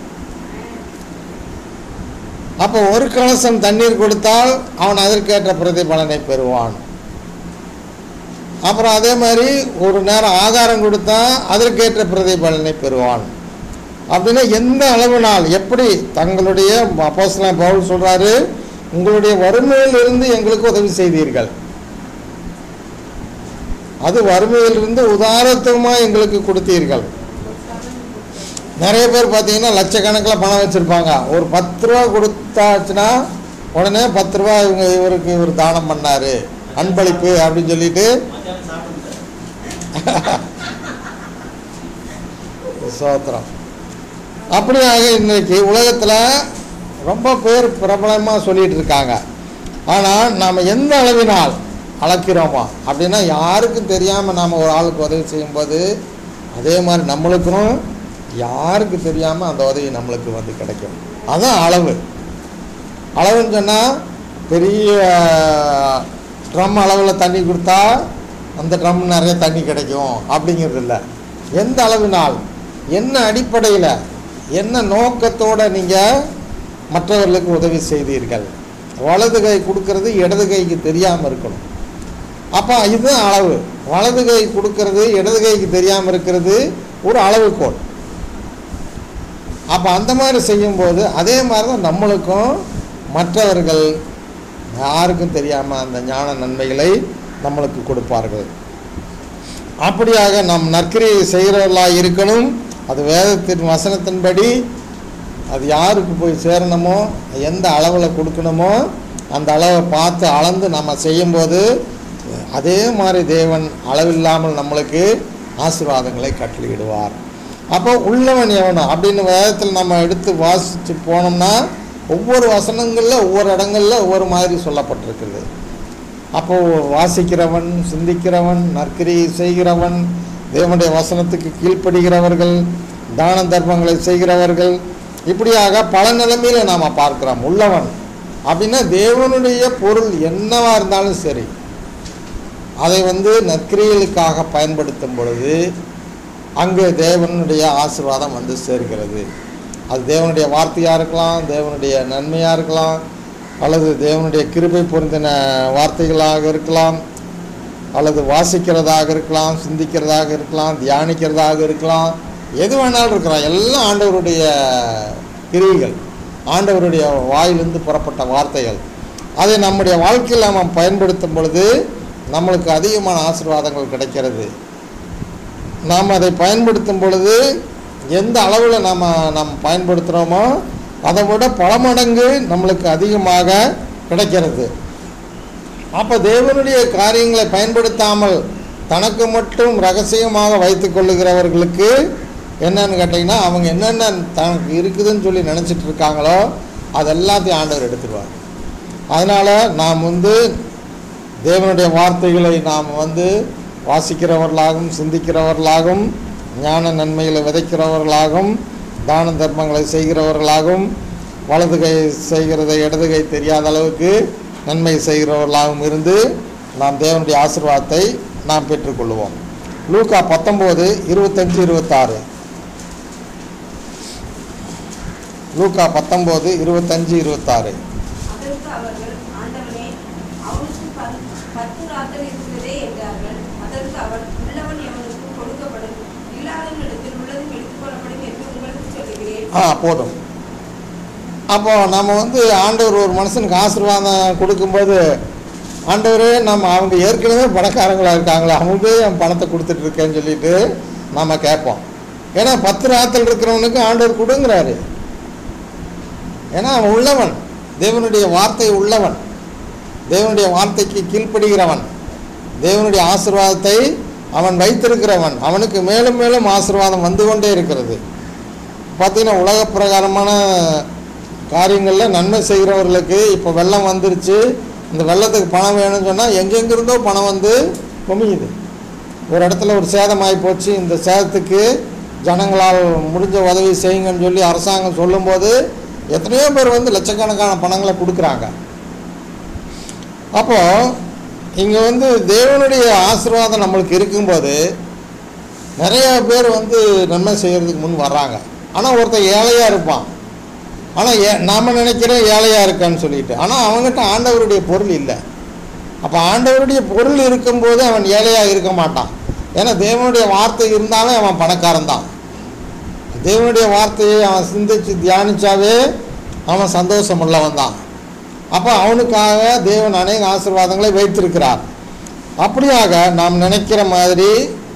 அப்போ ஒரு கலசம் தண்ணீர் கொடுத்தால் அவன் அதற்கேற்ற பிரதிபலனை பெறுவான் அப்புறம் அதே மாதிரி ஒரு நேரம் ஆகாரம் கொடுத்தா அதற்கேற்ற பிரதிபலனை பெறுவான் அப்படின்னா எந்த அளவினால் எப்படி தங்களுடைய அப்போஸ்தலன் பவுல் சொல்றாரு உங்களுடைய வறுமையிலிருந்து எங்களுக்கு உதவி செய்தீர்கள் அது வறுமையிலிருந்து உதாரத்துவமாக எங்களுக்கு கொடுத்தீர்கள் நிறைய பேர் பார்த்தீங்கன்னா லட்சக்கணக்கில் பணம் வச்சுருப்பாங்க ஒரு பத்து ரூபா கொடுத்தாச்சுன்னா உடனே பத்து ரூபா இவங்க இவருக்கு இவர் தானம் பண்ணாரு அன்பளிப்பு அப்படின்னு சொல்லிட்டு மத்தியானம் சாப்பிட்டு சோத்திரம் அப்படியாக இன்னைக்கு உலகத்தில் ரொம்ப பேர் பிரபலமாக சொல்லிட்டு இருக்காங்க ஆனால் நாம் எந்த அளவினால் அளக்கிறோமா அப்படின்னா யாருக்கும் தெரியாமல் நாம் ஒரு ஆளுக்கு உதவி செய்யும்போது அதே மாதிரி நம்மளுக்கும் யாருக்கு தெரியாமல் அந்த உதவி நம்மளுக்கு வந்து கிடைக்கும் அதான் அளவு அளவுன்னு சொன்னால் பெரிய ட்ரம் அளவில் தண்ணி கொடுத்தா அந்த ட்ரம் நிறைய தண்ணி கிடைக்கும் அப்படிங்கிறது இல்லை எந்த அளவினால் என்ன அடிப்படையில் என்ன நோக்கத்தோடு நீங்கள் மற்றவர்களுக்கு உதவி செய்தீர்கள் வலது கை கொடுக்கறது இடது கைக்கு தெரியாமல் இருக்கணும் அப்போ இதுதான் அளவு வலது கை கொடுக்கறது இடது கைக்கு தெரியாமல் இருக்கிறது ஒரு அளவுகோல் அப்போ அந்த மாதிரி செய்யும்போது அதே மாதிரி தான் நம்மளுக்கும் மற்றவர்கள் யாருக்கும் தெரியாமல் அந்த ஞான நன்மைகளை நம்மளுக்கு கொடுப்பார்கள் அப்படியாக நம் நற்கிரியை செய்கிறவர்களாக இருக்கணும் அது வேதத்தின் வசனத்தின்படி அது யாருக்கு போய் சேரணுமோ எந்த அளவில் கொடுக்கணுமோ அந்த அளவை பார்த்து அளந்து நம்ம செய்யும்போது அதே மாதிரி தேவன் அளவில்லாமல் நம்மளுக்கு ஆசீர்வாதங்களை கட்டளையிடுவார் அப்போ உள்ளவன் எவனோ அப்படின்னு வேதத்தில் நம்ம எடுத்து வாசித்து போனோம்னா ஒவ்வொரு வசனங்களில் ஒவ்வொரு இடங்களில் ஒவ்வொரு மாதிரி சொல்லப்பட்டிருக்குது அப்போ வாசிக்கிறவன் சிந்திக்கிறவன் நற்கிரியை செய்கிறவன் தேவனுடைய வசனத்துக்கு கீழ்ப்படுகிறவர்கள் தான தர்மங்களை செய்கிறவர்கள் இப்படியாக பல நிலைமையில நாம் பார்க்கிறோம் உள்ளவன் அப்படின்னா தேவனுடைய பொருள் என்னவா இருந்தாலும் சரி அதை வந்து நற்கிரியலுக்காக பயன்படுத்தும் பொழுது அங்கே தேவனுடைய ஆசீர்வாதம் வந்து சேர்கிறது அது தேவனுடைய வார்த்தையாக இருக்கலாம் தேவனுடைய நன்மையாக இருக்கலாம் அல்லது தேவனுடைய கிருபை பொருந்தின வார்த்தைகளாக இருக்கலாம் அல்லது வாசிக்கிறதாக இருக்கலாம் சிந்திக்கிறதாக இருக்கலாம் தியானிக்கிறதாக இருக்கலாம் எது வேணாலும் இருக்கலாம் எல்லாம் ஆண்டவருடைய கிரிகள் ஆண்டவருடைய வாயிலிருந்து புறப்பட்ட வார்த்தைகள் அதை நம்முடைய வாழ்க்கையில் நாம் பயன்படுத்தும் பொழுது நம்மளுக்கு அதிகமான ஆசீர்வாதங்கள் கிடைக்கிறது நாம் அதை பயன்படுத்தும் பொழுது எந்த அளவில் நாம் நாம் பயன்படுத்துகிறோமோ அதை விட பல மடங்கு நம்மளுக்கு அதிகமாக கிடைக்கிறது அப்போ தேவனுடைய காரியங்களை பயன்படுத்தாமல் தனக்கு மட்டும் ரகசியமாக வைத்து கொள்ளுகிறவர்களுக்கு என்னன்னு கேட்டிங்கன்னா அவங்க என்னென்ன தனக்கு இருக்குதுன்னு சொல்லி நினச்சிட்டு இருக்காங்களோ அது எல்லாத்தையும் ஆண்டவர் எடுத்துருவார் அதனால் நாம் வந்து தேவனுடைய வார்த்தைகளை நாம் வந்து வாசிக்கிறவர்களாகவும் சிந்திக்கிறவர்களாகவும் ஞான நன்மைகளை விதைக்கிறவர்களாகவும் தான தர்மங்களை செய்கிறவர்களாகவும் வலது கை செய்கிறதை இடது கை தெரியாத அளவுக்கு நன்மை செய்கிறவர்களாகவும் இருந்து நாம் தேவனுடைய ஆசீர்வாதத்தை நாம் பெற்றுக்கொள்வோம் லூக்கா பத்தொம்போது இருபத்தஞ்சு இருபத்தாறு லூக்கா பத்தொம்போது இருபத்தஞ்சு இருபத்தாறு அதற்கு அவர்கள் ஆண்டவனே அவனுக்கு பத்- பத்து ராத்தல் இருக்கிறதே என்றார்கள் அதற்கு அவர் உள்ளவன் எவனுக்கு கொடுக்கப்படும் இல்லாதவனிடத்தில் உள்ளதும் எடுத்துக் கொள்ளப்படும் என்று உங்களுக்கு சொல்லுகிறேன் ஆ போதும் அப்போ நம்ம வந்து ஆண்டவர் ஒரு மனுஷனுக்கு ஆசீர்வாதம் கொடுக்கும்போது ஆண்டவரே நம்ம அவங்க ஏற்கனவே பணக்காரங்களா இருக்காங்களே அவங்களே என் பணத்தை கொடுத்துட்டு இருக்கேன்னு சொல்லிட்டு நம்ம கேட்போம் ஏன்னா பத்து ராத்தல் இருக்கிறவனுக்கு ஆண்டவர் கொடுங்கிறாரு ஏன்னா அவன் உள்ளவன் தேவனுடைய வார்த்தை உள்ளவன் தேவனுடைய வார்த்தைக்கு கீழ்ப்படுகிறவன் தேவனுடைய ஆசீர்வாதத்தை அவன் வைத்திருக்கிறவன் அவனுக்கு மேலும் மேலும் ஆசீர்வாதம் வந்து கொண்டே இருக்கிறது பார்த்தீங்கன்னா உலக பிரகாரமான காரியங்களில் நன்மை செய்கிறவர்களுக்கு இப்போ வெள்ளம் வந்துருச்சு இந்த வெள்ளத்துக்கு பணம் வேணும்னு சொன்னால் எங்கெங்கிருந்தோ பணம் வந்து குமியுது ஒரு இடத்துல ஒரு சேதமாகி போச்சு இந்த சேதத்துக்கு ஜனங்களால் முடிஞ்ச உதவி செய்யுங்கன்னு சொல்லி அரசாங்கம் சொல்லும்போது எத்தனையோ பேர் வந்து லட்சக்கணக்கான பணங்களை கொடுக்குறாங்க அப்போது இங்கே வந்து தேவனுடைய ஆசீர்வாதம் நம்மளுக்கு இருக்கும்போது நிறைய பேர் வந்து நன்மை செய்கிறதுக்கு முன் வர்றாங்க ஆனால் ஒருத்தன் ஏழையாக இருப்பான் ஆனால் ஏ நாம் நினைக்கிறோம் ஏழையாக இருக்கான்னு சொல்லிட்டு ஆனால் அவங்ககிட்ட ஆண்டவருடைய பொருள் இல்லை அப்போ ஆண்டவருடைய பொருள் இருக்கும்போது அவன் ஏழையாக இருக்க மாட்டான் ஏன்னா தேவனுடைய வார்த்தை இருந்தாலே அவன் பணக்காரன் தான் தேவனுடைய வார்த்தையை அவன் சிந்திச்சு தியானிச்சாவே அவன் சந்தோஷம் உள்ளவன் தான் அப்போ அவனுக்காக தேவன் அநேக ஆசீர்வாதங்களை வைத்திருக்கிறார் அப்படியாக நாம் நினைக்கிற மாதிரி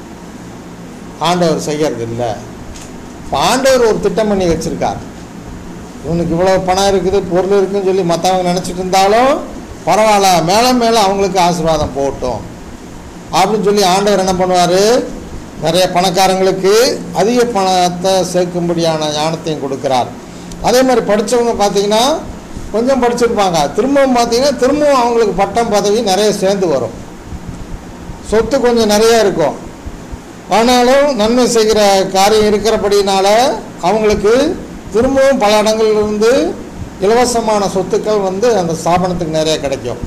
ஆண்டவர் செய்யறது இல்லை இப்போ ஆண்டவர் ஒரு திட்டம் பண்ணி வச்சிருக்கார் இவனுக்கு இவ்வளோ பணம் இருக்குது பொருள் இருக்குன்னு சொல்லி மற்றவங்க நினச்சிட்டு இருந்தாலும் பரவாயில்ல மேலே மேலே அவங்களுக்கு ஆசீர்வாதம் போகட்டும் அப்படின்னு சொல்லி ஆண்டவர் என்ன பண்ணுவார் நிறைய பணக்காரங்களுக்கு அதிக பணத்தை சேர்க்கும்படியான ஞானத்தையும் கொடுக்குறார் அதே மாதிரி படித்தவங்க பார்த்தீங்கன்னா கொஞ்சம் படிச்சிருப்பாங்க திரும்பவும் பார்த்தீங்கன்னா திரும்பவும் அவங்களுக்கு பட்டம் பதவி நிறைய சேர்ந்து வரும் சொத்து கொஞ்சம் நிறைய இருக்கும் ஆனாலும் நன்மை செய்கிற காரியம் இருக்கிறபடினால அவங்களுக்கு திரும்பவும் பல இடங்கள்லேருந்து இலவசமான சொத்துக்கள் வந்து அந்த ஸ்தாபனத்துக்கு நிறைய கிடைக்கும்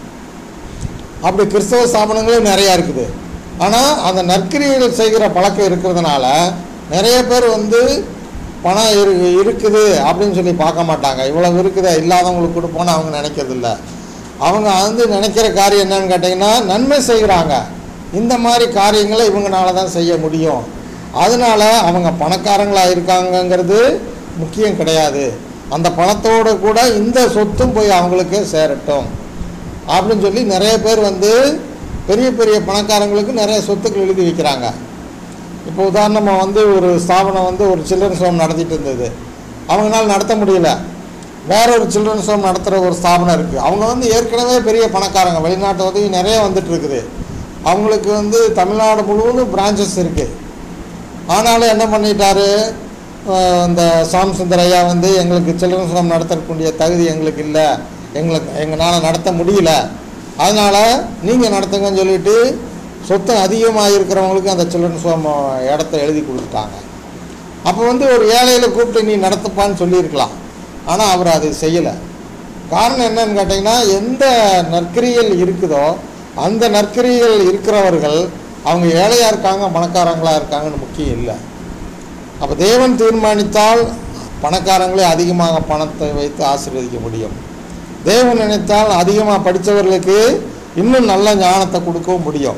அப்படி கிறிஸ்தவ ஸ்தாபனங்களும் நிறையா இருக்குது ஆனால் அந்த நற்கிரியைகள் செய்கிற பழக்கம் இருக்கிறதுனால நிறைய பேர் வந்து பணம் இரு இருக்குது அப்படின்னு சொல்லி பார்க்க மாட்டாங்க இவ்வளவு இருக்குதா இல்லாதவங்களுக்கு கொடுப்போன்னு அவங்க நினைக்கிறதில்ல அவங்க வந்து நினைக்கிற காரியம் என்னன்னு கேட்டிங்கன்னா நன்மை செய்கிறாங்க இந்த மாதிரி காரியங்களை இவங்கனால தான் செய்ய முடியும் அதனால அவங்க பணக்காரங்களாக இருக்காங்கங்கிறது முக்கியம் கிடையாது அந்த பணத்தோடு கூட இந்த சொத்தும் போய் அவங்களுக்கு சேரட்டும் அப்படின்னு சொல்லி நிறைய பேர் வந்து பெரிய பெரிய பணக்காரங்களுக்கு நிறைய சொத்துக்கள் எழுதி வைக்கிறாங்க இப்போ உதாரணமாக வந்து ஒரு ஸ்தாபனம் வந்து ஒரு சில்ட்ரன்ஸ் ஹோம் நடத்திட்டு இருந்தது அவங்களால நடத்த முடியல வேற ஒரு சில்ட்ரன்ஸ் ஹோம் நடத்துகிற ஒரு ஸ்தாபனம் இருக்குது அவங்க வந்து ஏற்கனவே பெரிய பணக்காரங்க வெளிநாட்டு உதவி நிறைய வந்துட்டு இருக்குது அவங்களுக்கு வந்து தமிழ்நாடு முழுவதும் பிரான்ச்சஸ் இருக்குது ஆனாலும் என்ன பண்ணிட்டாரு அஹ் இந்த சாம் சுந்தர் ஐயா வந்து எங்களுக்கு சில்ட்ரன்ஸ் ஹோம் நடத்தக்கூடிய தகுதி எங்களுக்கு இல்லை எங்களுக்கு எங்களால் நடத்த முடியல அதனால் நீங்கள் நடத்துங்கன்னு சொல்லிட்டு சொத்து அதிகமாக இருக்கிறவங்களுக்கு அந்த சில்ட்ரன்ஸ் ஹோம் இடத்த எழுதி கொடுத்துட்டாங்க அப்போ வந்து ஒரு ஏழையில் கூப்பிட்டு நீ நடத்துப்பான்னு சொல்லியிருக்கலாம் ஆனால் அவர் அதை செய்யலை காரணம் என்னன்னு கேட்டிங்கன்னா எந்த நற்கிரியல் இருக்குதோ அந்த நற்கிரியல் இருக்கிறவர்கள் அவங்க ஏழையாக இருக்காங்க பணக்காரங்களாக இருக்காங்கன்னு முக்கியம் இல்லை அப்போ தேவன் தீர்மானித்தால் பணக்காரங்களே அதிகமாக பணத்தை வைத்து ஆசீர்வதிக்க முடியும் தேவன் நினைத்தால் அதிகமாக படித்தவர்களுக்கு இன்னும் நல்ல ஞானத்தை கொடுக்கவும் முடியும்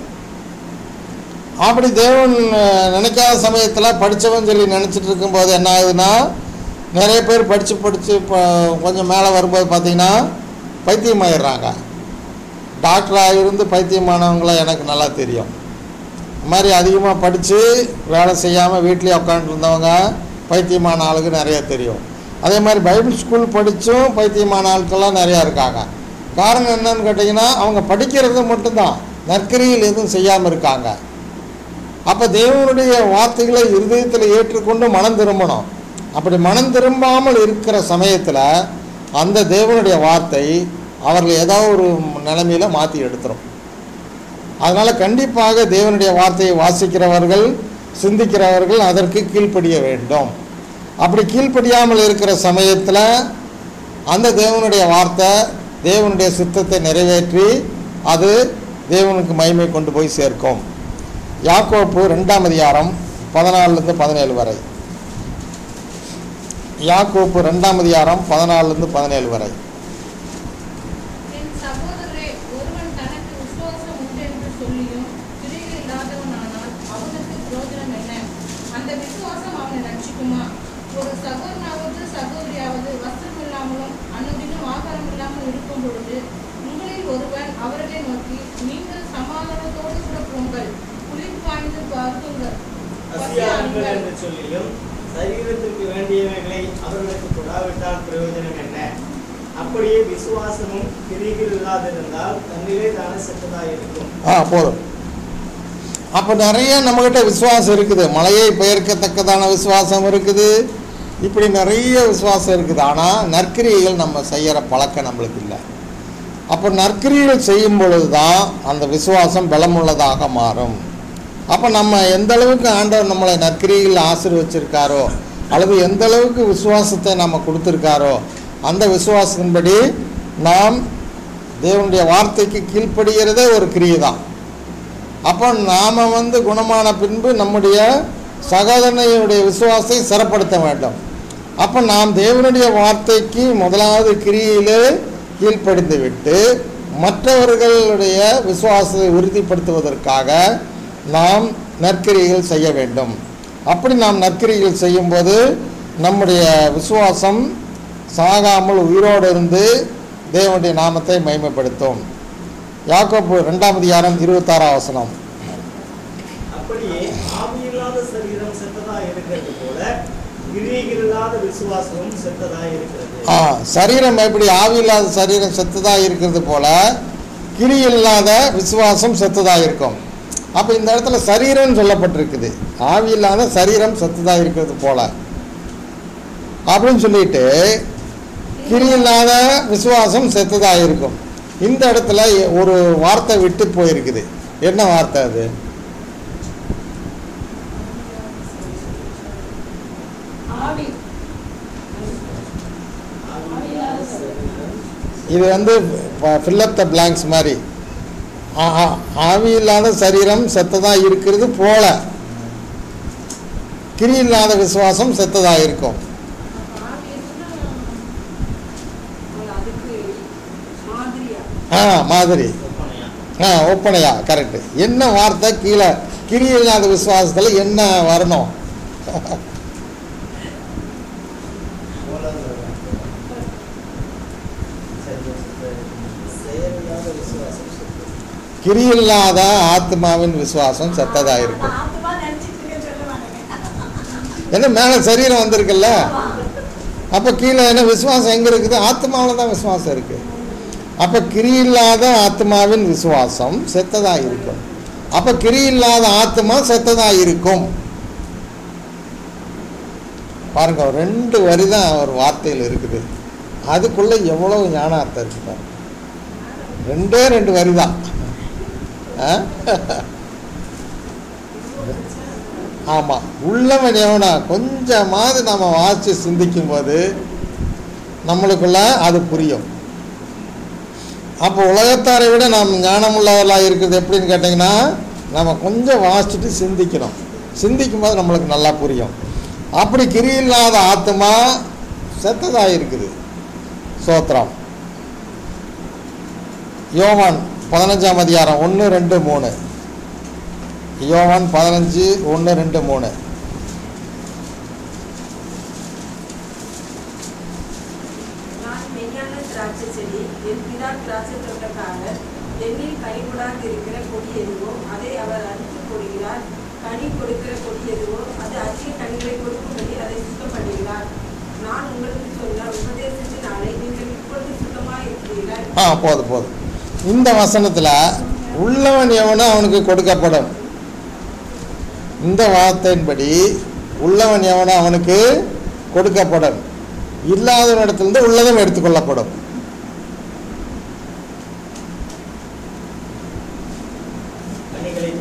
அப்படி தேவன் அஹ், நினைக்காத சமயத்தில் படித்தவன் சொல்லி நினச்சிட்டு இருக்கும்போது என்ன ஆகுதுன்னா நிறைய பேர் படித்து படித்து இப்போ கொஞ்சம் மேலே வரும்போது பார்த்தீங்கன்னா பைத்தியமாயிடுறாங்க டாக்டராக இருந்து பைத்தியமானவங்கள எனக்கு நல்லா தெரியும் இந்த மாதிரி அதிகமாக படித்து வேலை செய்யாமல் வீட்லேயே உட்காந்துருந்தவங்க பைத்தியமான ஆளுக்கு நிறைய தெரியும் அதே மாதிரி பைபிள் ஸ்கூல் படித்தும் பைத்தியமான ஆட்கள்லாம் நிறையா இருக்காங்க காரணம் என்னன்னு கேட்டிங்கன்னா அவங்க படிக்கிறது மட்டும்தான் நற்கரியில் எதுவும் செய்யாமல் இருக்காங்க அப்போ தேவனுடைய வார்த்தைகளை இருதயத்தில் ஏற்றுக்கொண்டு மனம் திரும்பணும் அப்படி மனம் திரும்பாமல் இருக்கிற சமயத்தில் அந்த தேவனுடைய வார்த்தை அவர்கள் ஏதோ ஒரு நிலைமையில் மாற்றி எடுத்துரும் அதனால் கண்டிப்பாக தேவனுடைய வார்த்தையை வாசிக்கிறவர்கள் சிந்திக்கிறவர்கள் அதற்கு கீழ்ப்படிய வேண்டும் அப்படி கீழ்ப்படியாமல் இருக்கிற சமயத்தில் அந்த தேவனுடைய வார்த்தை தேவனுடைய சித்தத்தை நிறைவேற்றி அது தேவனுக்கு மகிமை கொண்டு போய் சேர்க்கும் யாக்கோப்பு ரெண்டாம் அதிகாரம் பதினாலுலேருந்து பதினேழு வரை யாக்கோப்பு ரெண்டாம் அதிகாரம் பதினாலுலேருந்து பதினேழு வரை என் சகோதரரே ஒருவன் தனக்கு விசுவாசம் உண்டு என்று சொல்லியும் கிரியில் இல்லாதவனானால் அவனுக்கு பிரயோஜனம் என்ன அந்த விசுவாசம் அவனை ரட்சிக்குமா ஒரு சகோதரனாவது சகோதரியாவது வஸ்திரம் இல்லாமலும் அனுதினம் ஆகாரம் இல்லாமல் இருக்கும் பொழுது உங்களில் ஒருவன் அவர்களை நோக்கி நீங்கள் சமாதானத்தோடு கூட போங்கள் குளிர் பாய்ந்து பார்க்குங்கள் பசியாருங்கள் என்று சொல்லியும் சரீரத்திற்கு வேண்டியவைகளை அவர்களுக்கு கொடாவிட்டால் பிரயோஜனம் என்ன அப்படியே விசுவாசமும் கிரிகள் இல்லாதிருந்தால் தன்னிலே தானே செத்ததாய் இருக்கும் ஆ போதும் அப்போ நிறைய நம்மக்கிட்ட விசுவாசம் இருக்குது மலையை பெயர்க்கத்தக்கதான விசுவாசம் இருக்குது இப்படி நிறைய விசுவாசம் இருக்குது ஆனால் நற்கிரியைகள் நம்ம செய்கிற பழக்கம் நம்மளுக்கு இல்லை அப்போ நற்கிரியைகள் செய்யும் பொழுது தான் அந்த விசுவாசம் பலமுள்ளதாக மாறும் அப்போ நம்ம எந்த அளவுக்கு ஆண்டவர் நம்மளை நற்கிரியில் ஆசீர்வச்சிருக்காரோ அல்லது எந்த அளவுக்கு விசுவாசத்தை நம்ம கொடுத்துருக்காரோ அந்த விசுவாசத்தின்படி நாம் தேவனுடைய வார்த்தைக்கு கீழ்ப்படுகிறதே ஒரு கிரியை தான் அப்போ நாம் வந்து குணமான பின்பு நம்முடைய சகோதரனுடைய விசுவாசத்தை சிறப்படுத்த வேண்டும் அப்போ நாம் தேவனுடைய வார்த்தைக்கு முதலாவது கிரியிலே கீழ்ப்படிந்து விட்டு மற்றவர்களுடைய விசுவாசத்தை உறுதிப்படுத்துவதற்காக நாம் நற்கிரிகள் செய்ய வேண்டும் அப்படி நாம் நற்கிரிகள் செய்யும்போது நம்முடைய விசுவாசம் சாகாமல் உயிரோடு இருந்து தேவனுடைய நாமத்தை மகிமைப்படுத்தும் யாக்கோப்பு ரெண்டாம் அதிகாரம் இருபத்தாறாம் வசனம் அப்படியே ஆவியில்லாத சரீரம் செத்ததாய் இருக்கிறது போல கிரியைகள் இல்லாத விசுவாசமும் செத்ததாய் இருக்கிறது ஆ சரீரம் எப்படி ஆவி இல்லாத சரீரம் செத்ததாக இருக்கிறது போல கிரி இல்லாத விசுவாசம் செத்ததாக இருக்கும் அப்போ இந்த இடத்துல சரீரம்னு சொல்லப்பட்டிருக்குது ஆவி இல்லாத சரீரம் செத்ததாக இருக்கிறது போல அப்படின்னு சொல்லிட்டு கிரி இல்லாத விசுவாசம் செத்ததாக இருக்கும் இந்த இடத்துல ஒரு வார்த்தை விட்டு போயிருக்குது என்ன வார்த்தை அது ஆவி ஆவியில்லாத சரீரம். இது வந்து ஃபில்லப் த பிளாங்க்ஸ் மாதிரி ஆ- ஆ- ஆவி இல்லாத சரீரம் செத்ததாக இருக்கிறது போல கிரி இல்லாத விசுவாசம் செத்ததாக இருக்கும் ஆவி இருக்குன்னா, அவங்க அதுக்கு மாதிரியா ஆ மாதிரி ஒப்பனையா ஆ ஒப்பனையா கரெக்டு என்ன வார்த்தை கீழே கிரி இல்லாத விசுவாசத்தில் என்ன வரணும் செயலில்லாத விசுவாசம் செத்தது. கிரி இல்லாத ஆத்மாவின் விசுவாசம் செத்ததாக இருக்கும் ஆத்மா நினைச்சிட்டு இருக்கேன்னு சொல்ல மாட்டேங்க. ஏன்னா மேலே சரீரம் வந்திருக்குல்ல அப்போ கீழே என்ன விசுவாசம் எங்கே இருக்குது ஆத்மாவில் தான் விசுவாசம் இருக்குது அப்போ கிரி இல்லாத ஆத்மாவின் விசுவாசம் செத்ததாக இருக்கும் அப்போ கிரி இல்லாத ஆத்மா செத்ததாக இருக்கும் பாருங்க ஒரு ரெண்டு வரி தான் ஒரு வார்த்தையில் இருக்குது அதுக்குள்ளே எவ்வளோ ஞானார்த்தம் இருக்கு பாருங்க ரெண்டே ரெண்டு வரி தான் ஆ ஆமாம் உள்ளவன் எவனா கொஞ்சமாவது நம்ம வாசித்து சிந்திக்கும்போது நம்மளுக்குள்ள அது புரியும் அப்போ உலகத்தாரை விட நாம் ஞானமுள்ளவர்களாக இருக்கிறது எப்படின்னு கேட்டிங்கன்னா நம்ம கொஞ்சம் வாசிச்சுட்டு சிந்திக்கணும் சிந்திக்கும் போது நம்மளுக்கு நல்லா புரியும் அப்படி கிரி இல்லாத ஆத்மா செத்ததாக இருக்குது சோத்திரம் யோவான் பதினஞ்சாம் அதிகாரம் ஒன்று ரெண்டு மூணு யோவான் பதினஞ்சு ஒன்று ரெண்டு மூணு நான் மெய்யான திராட்சை செடி என் பிதா திராட்சை தோட்டக்காரர் என்னில் கனி கொடாது இருக்கிற கொடி எதுவோ அதை அவர் அறுத்து போடுகிறார் கனி கொடுக்கிற கொடி எதுவோ அது அதிக கனிகளை கொடுக்கும்படி அதை சுத்தம் பண்ணுகிறார் நான் உங்களுக்கு சொன்ன உபதேசத்தினாலே நீங்கள் இப்பொழுது சுத்தமாக இருக்கிறீர்கள் ஆ போதும் போதும் இந்த வசனத்தில் உள்ளவன் எவனோ அவனுக்கு கொடுக்கப்படும் இந்த வார்த்தையின்படி உள்ளவன் எவனோ அவனுக்கு கொடுக்கப்படும் இல்லாதவனிடத்திலிருந்து உள்ளதும் எடுத்துக்கொள்ளப்படும்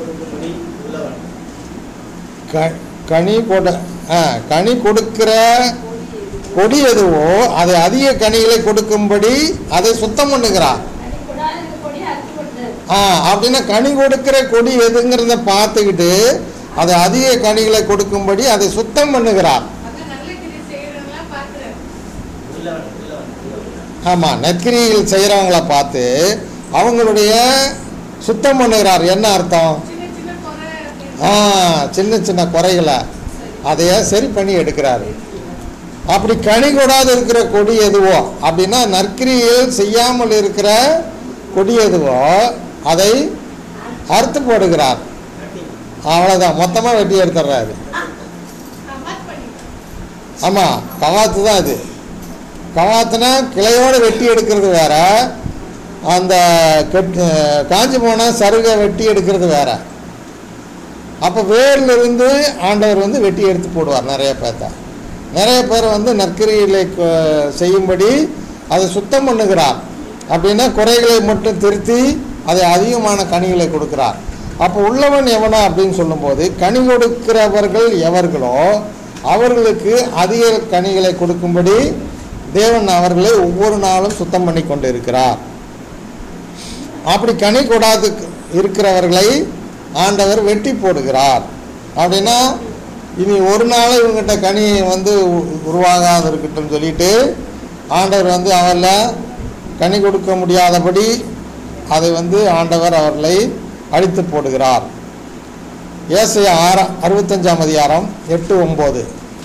கொடுக்கும்படி உள்ளவன் க கனி கொட ஆ கனி கொடுக்கிற கொடி எதுவோ அதை அதிக கனிகளை கொடுக்கும்படி அதை சுத்தம் பண்ணுகிறார் அடி கூடாது இந்த கொடியை அறுத்து போட்டு ஆ அப்படின்னா கனி கொடுக்கிற கொடி எதுங்கிறத பார்த்துக்கிட்டு அதை அதிக கனிகளை கொடுக்கும்படி அதை சுத்தம் பண்ணுகிறார் அதான் நல்ல கிரி செய்யறவங்களாம் பார்க்கிறாரு உள்ளவன் உள்ளவன் உள்ளவன் ஆமாம் நற்கிரியில் செய்கிறவங்கள பார்த்து அவங்களுடைய சுத்தம் பண்ணுகிறார் என்ன அர்த்தம் சின்ன சின்ன குறை ஆ சின்ன சின்ன குறைகளை அதைய சரி பண்ணி எடுக்கிறாரு அப்படி கனி கொடாது இருக்கிற கொடி எதுவோ அப்படின்னா நற்கிரியில் செய்யாமல் இருக்கிற கொடி எதுவோ அதை அறுத்து போடுகிறார் கட்டிங் அவ்வளோதான் மொத்தமாக வெட்டி எடுத்துடுறாரு மார்க் பண்ணிக்கலாம் ஆமாம் கவாத்து தான் இது கவாத்துனா கிளையோடு வெட்டி எடுக்கிறது வேற அந்த கெட் காஞ்சி போன சருகை வெட்டி எடுக்கிறது வேற அப்போ வேர்ல இருந்து ஆண்டவர் வந்து வெட்டி எடுத்து போடுவார் நிறைய பேர்த்த நிறைய பேர் வந்து நற்கரிகளை கொ- செய்யும்படி அதை சுத்தம் பண்ணுகிறார் அப்படின்னா குறைகளை மட்டும் திருத்தி அதை அதிகமான கனிகளை கொடுக்கிறார் அப்போ உள்ளவன் எவனா அப்படின்னு சொல்லும்போது கனி கொடுக்கிறவர்கள் எவர்களோ அவர்களுக்கு அதிக கனிகளை கொடுக்கும்படி தேவன் அவர்களை ஒவ்வொரு நாளும் சுத்தம் பண்ணி கொண்டு இருக்கிறார் அப்படி கனி கொடாது இருக்கிறவர்களை ஆண்டவர் வெட்டி போடுகிறார் அப்படின்னா இனி ஒரு நாள் இவங்ககிட்ட கனி வந்து உ- உருவாகாது இருக்கட்டும் சொல்லிட்டு ஆண்டவர் வந்து அவரில் கனி கொடுக்க முடியாதபடி அதை வந்து ஆண்டவர் அவர்களை அழித்து போடுகிறார் ஏசைய ஆற அறுபத்தஞ்சாம் அதிகாரம் எட்டு ஒம்பது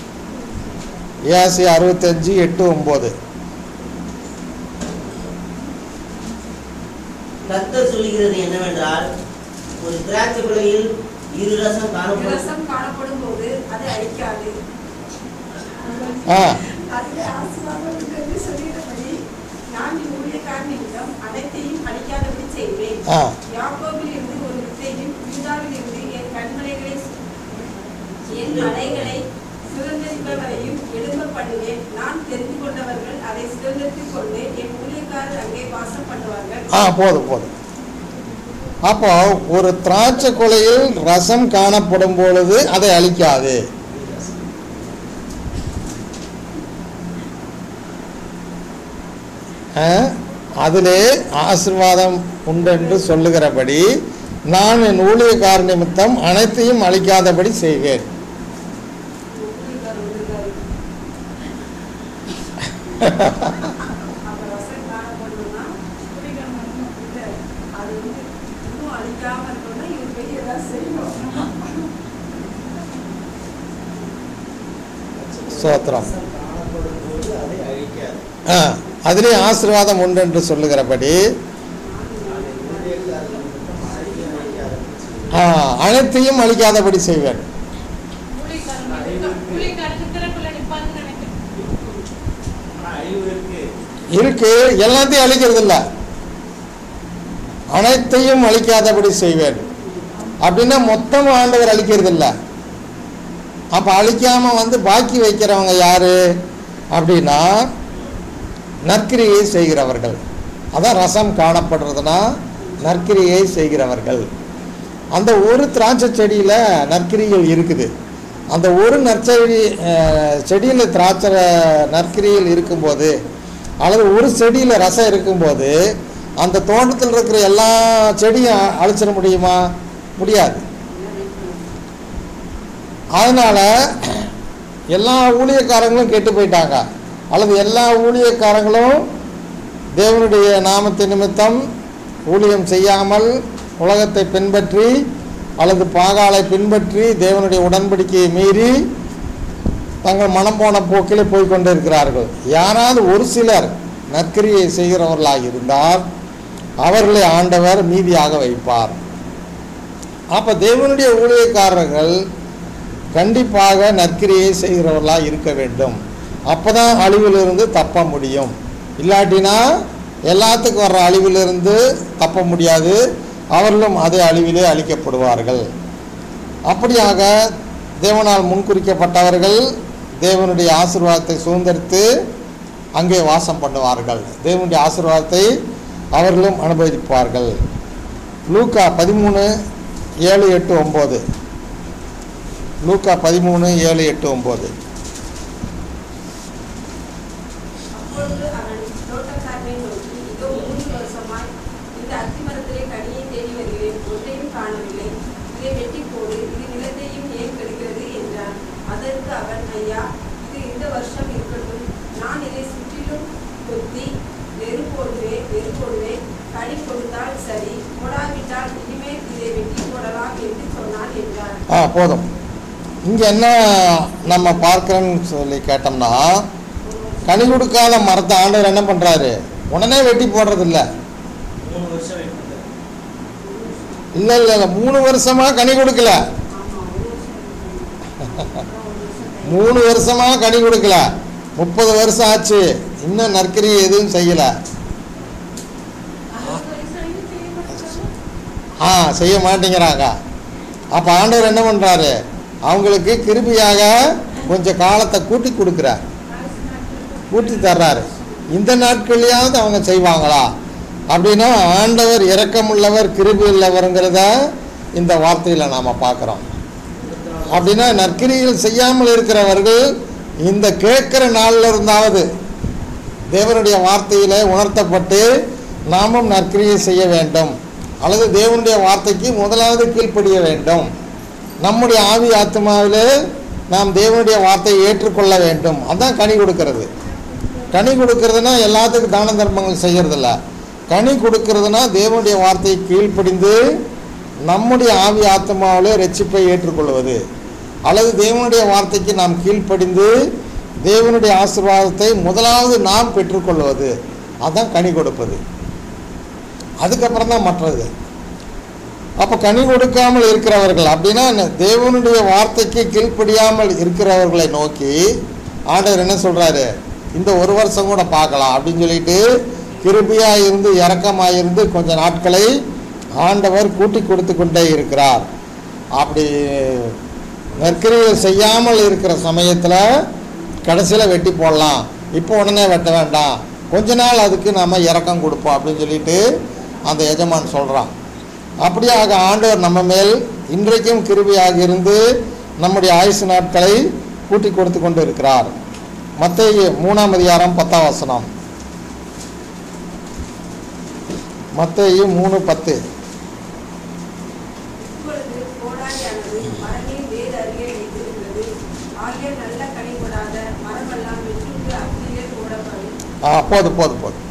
ஏசைய அறுபத்தஞ்சு எட்டு ஒம்பது கர்த்தர் சொல்லுகிறது என்னவென்றால் ஒரு திராட்சை குலையில் இரு ரசம் காணப்படும் ரசம் காணப்படும் போது அது அழிக்காது ஆ அதில் ஆசீர்வாதம் உண்டு என்று சொல்கிறபடி நான் என் ஊழியக்காரன் நிமித்தம் அனைத்தையும் அழிக்காதபடி செய்வேன் ஆ யாக்கோபில் இருந்து ஒரு வித்தையும் யூதாவில் இருந்து என் கண்மலைகளை என் மலைகளை சுதந்திரிப்பவரையும் எழும்ப பண்ணுவேன் நான் தெரிந்து கொண்டவர்கள் அதை சுதந்திரித்துக் கொண்டு என் ஊழியக்காரர் அங்கே வாசம் பண்ணுவார்கள் ஆ போதும் போதும் அப்போ ஒரு திராட்சை கொலையில் ரசம் காணப்படும் பொழுது அதை அழிக்காது ஆ, அதிலே ஆசிர்வாதம் உண்டென்று சொல்லுகிறபடி நான் என் ஊழியக்கார நிமித்தம் அனைத்தையும் அழிக்காதபடி செய்வேன் ஊழியக்காரர் வந்திருக்காரு. அப்ப ரசம் காணப்படணும்னா இல்ல, அது வந்து இன்னும் அழிக்காம இருக்கணும்னா இவர் போய் ஏதாவது செய்யணும் ஸ்தோத்திரம். ரசம் காணப்படும் போது அதை அழிக்காது ஆ, அதிலே ஆசீர்வாதம் உண்டு என்று சொல்லுகிறபடி நான் என் ஊழியக்காரர்கள் மட்டும் அழிக்க அழிக்காது ஆ, அனைத்தையும் அழிக்காதபடி செய்வேன் ஊழியக்காரங்க இருக்க- ஊழியக்காரங்க திறப்புல நிப்பாங்கன்னு நினைக்கிறேன் ஆனால் அழிவு இருக்கு இருக்கு எல்லாத்தையும் அழிக்கிறது இல்ல அனைத்தையும் அழிக்காதபடி செய்வேன் அப்படின்னா மொத்தம் ஆண்டவர் அழிக்கிறது இல்ல அப்ப அழிக்காம வந்து பாக்கி வைக்கிறவங்க யாரு அப்படின்னா நற்கிரியை செய்கிறவர்கள் அதான் ரசம் காணப்படுறதுன்னா நற்கிரியை செய்கிறவர்கள் அந்த ஒரு திராட்சை செடியில் நற்கிரிகள் இருக்குது அந்த ஒரு நற்செடி அஹ், செடியில் திராட்சை நற்கிரியில் இருக்கும்போது அல்லது ஒரு செடியில் ரசம் இருக்கும்போது அந்த தோட்டத்தில் இருக்கிற எல்லா செடியும் அ- அழிச்சிட முடியுமா முடியாது அதனால் எல்லா ஊழியக்காரங்களும் கெட்டு போயிட்டாங்க அல்லது எல்லா ஊழியக்காரங்களும் தேவனுடைய நாமத்தை நிமித்தம் ஊழியம் செய்யாமல் உலகத்தை பின்பற்றி அல்லது பாகாலை பின்பற்றி தேவனுடைய உடன்படிக்கையை மீறி தங்கள் மனம் போன போக்கிலே போய் கொண்டிருக்கிறார்கள் யாராவது ஒரு சிலர் நற்கிரியை செய்கிறவர்களாக இருந்தால் அவர்களை ஆண்டவர் மீதியாக வைப்பார் அப்போ தேவனுடைய ஊழியக்காரர்கள் கண்டிப்பாக நற்கிரியை செய்கிறவர்களாக இருக்க வேண்டும் அப்போ தான் அழிவிலிருந்து தப்ப முடியும் இல்லாட்டினா எல்லாத்துக்கும் வர்ற அழிவிலிருந்து தப்ப முடியாது அவர்களும் அதே அழிவிலே அழிக்கப்படுவார்கள் அப்படியாக தேவனால் முன்குறிக்கப்பட்டவர்கள் தேவனுடைய ஆசீர்வாதத்தை சுதந்திரித்து அங்கே வாசம் பண்ணுவார்கள் தேவனுடைய ஆசீர்வாதத்தை அவர்களும் அனுபவிப்பார்கள் லூக்கா பதிமூணு ஏழு எட்டு ஒம்பது லூக்கா பதிமூணு ஏழு எட்டு ஒம்பது அப்பொழுது அவன் தோட்டக்காரனை நோக்கி இதோ மூன்று வருஷமாய் இந்த அத்திமரத்திலே கனியை தேடி வருகிறேன் ஒன்றையும் காணவில்லை இதை வெட்டி போடு இது நிலத்தையும் ஏன் கெடுக்கிறது என்றான் அதற்கு அவன் ஐயா இது இந்த வருஷம் இருக்கட்டும் நான் இதை சுற்றிலும் கொத்தி வெறு போடுவேன் வெறு போடுவேன் கனி கொடுத்தால் சரி போடாவிட்டால் இனிமேல் இதை வெட்டி போடலாம் என்று சொன்னான் என்றார் ஆ போதும் இங்கே என்ன நம்ம பார்க்குறோன்னு சொல்லி கேட்டோம்னா கனி கொடுக்காத மரத்தை ஆண்டவர் என்ன பண்ணுறாரு உடனே வெட்டி போடுறது இல்லை மூணு வருஷம் வெயிட் பண்றாரு இல்லை இல்லை இல்லை மூணு வருஷமாக கனி கொடுக்கல ஆமா ஒரு வருஷம் அப்புறம் ஒரு வருஷம் மூணு வருஷமாக கனி கொடுக்கல முப்பது வருஷம் ஆச்சு இன்னும் நற்கரி எதுவும் செய்யலை அறுபது வயசு வரைக்கும் செய்ய மாட்டாங்க ஆ செய்ய மாட்டேங்கிறாங்க அப்போ ஆண்டவர் என்ன பண்ணுறாரு அவங்களுக்கு கிருபியாக கொஞ்சம் காலத்தை கூட்டி கொடுக்குறார் கூட்டி தர்றாரு இந்த நாட்கள்லையாவது அவங்க செய்வாங்களா அப்படின்னா ஆண்டவர் இரக்கமுள்ளவர் கிருபி உள்ளவருங்கிறத இந்த வார்த்தையில் நாம் பார்க்குறோம் அப்படின்னா நற்கிரிகள் செய்யாமல் இருக்கிறவர்கள் இந்த கேட்குற நாளில் இருந்தாவது தேவனுடைய வார்த்தையிலே உணர்த்தப்பட்டு நாமும் நற்கிரியை செய்ய வேண்டும் அல்லது தேவனுடைய வார்த்தைக்கு முதலாவது கீழ்ப்படிய வேண்டும் நம்முடைய ஆவி ஆத்மாவிலே நாம் தேவனுடைய வார்த்தையை ஏற்றுக்கொள்ள வேண்டும் அதான் கனி கொடுக்கிறது கனி கொடுக்கறதுனா எல்லாத்துக்கும் தான தர்மங்கள் செய்கிறதில்ல கனி கொடுக்கறதுனா தேவனுடைய வார்த்தையை கீழ்ப்படிந்து நம்முடைய ஆவி ஆத்மாவிலே ரட்சிப்பை ஏற்றுக்கொள்வது அல்லது தேவனுடைய வார்த்தைக்கு நாம் கீழ்ப்படிந்து தேவனுடைய ஆசீர்வாதத்தை முதலாவது நாம் பெற்றுக்கொள்வது அதான் கனி கொடுப்பது அதுக்கப்புறம் தான் மற்றது அப்போ கனி கொடுக்காமல் இருக்கிறவர்கள் அப்படின்னா என்ன? தேவனுடைய வார்த்தைக்கு கீழ்ப்படியாமல் இருக்கிறவர்களை நோக்கி ஆண்டவர் என்ன சொல்றாரு இந்த ஒரு வருஷம் கூட பார்க்கலாம் அப்படின்னு சொல்லிட்டு கிருபியாக இருந்து இரக்கமாக இருந்து கொஞ்ச நாட்களை ஆண்டவர் கூட்டி கொடுத்து கொண்டே இருக்கிறார் அப்படி நற்கிரிகள் செய்யாமல் இருக்கிற சமயத்தில் கடைசியில் வெட்டி போடலாம் இப்போ உடனே வெட்ட வேண்டாம் கொஞ்ச நாள் அதுக்கு நம்ம இறக்கம் கொடுப்போம் அப்படின்னு சொல்லிட்டு அந்த எஜமான் சொல்கிறான் அப்படியாக ஆண்டவர் நம்ம மேல் இன்றைக்கும் கிருபியாக இருந்து நம்முடைய ஆயுசு நாட்களை கூட்டி கொடுத்து கொண்டு இருக்கிறார் மத்தேயு மூணாம் அதிகாரம் பத்தாம் வசனம் மத்தேயு மூணு பத்து இப்பொழுது கோடாரியானது மரங்களின் வேர் அருகே வைத்திருக்கிறது ஆகிய நல்ல கனி கொடாத மரமெல்லாம் வெட்டுண்டு அக்னியிலே போடப்படும் ஆ போதும் போதும் போதும்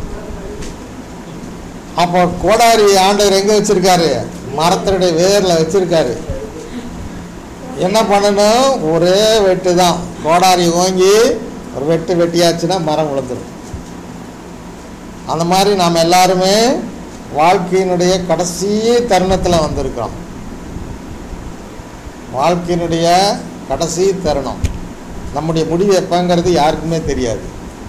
அப்போ கோடாரி ஆண்டவர் எங்கே வச்சிருக்காரு மரத்தினுடைய வேரில் வச்சிருக்காரு என்ன பண்ணணும் ஒரே வெட்டு தான் கோடாரி ஓங்கி ஒரு வெட்டு வெட்டியாச்சுன்னா மரம் விழுந்துடும் அந்த மாதிரி நாம் எல்லாருமே வாழ்க்கையினுடைய கடைசி தருணத்தில் வந்திருக்கிறோம் வாழ்க்கையினுடைய கடைசி தருணம் நம்முடைய முடிவு எப்போங்கிறது யாருக்குமே தெரியாது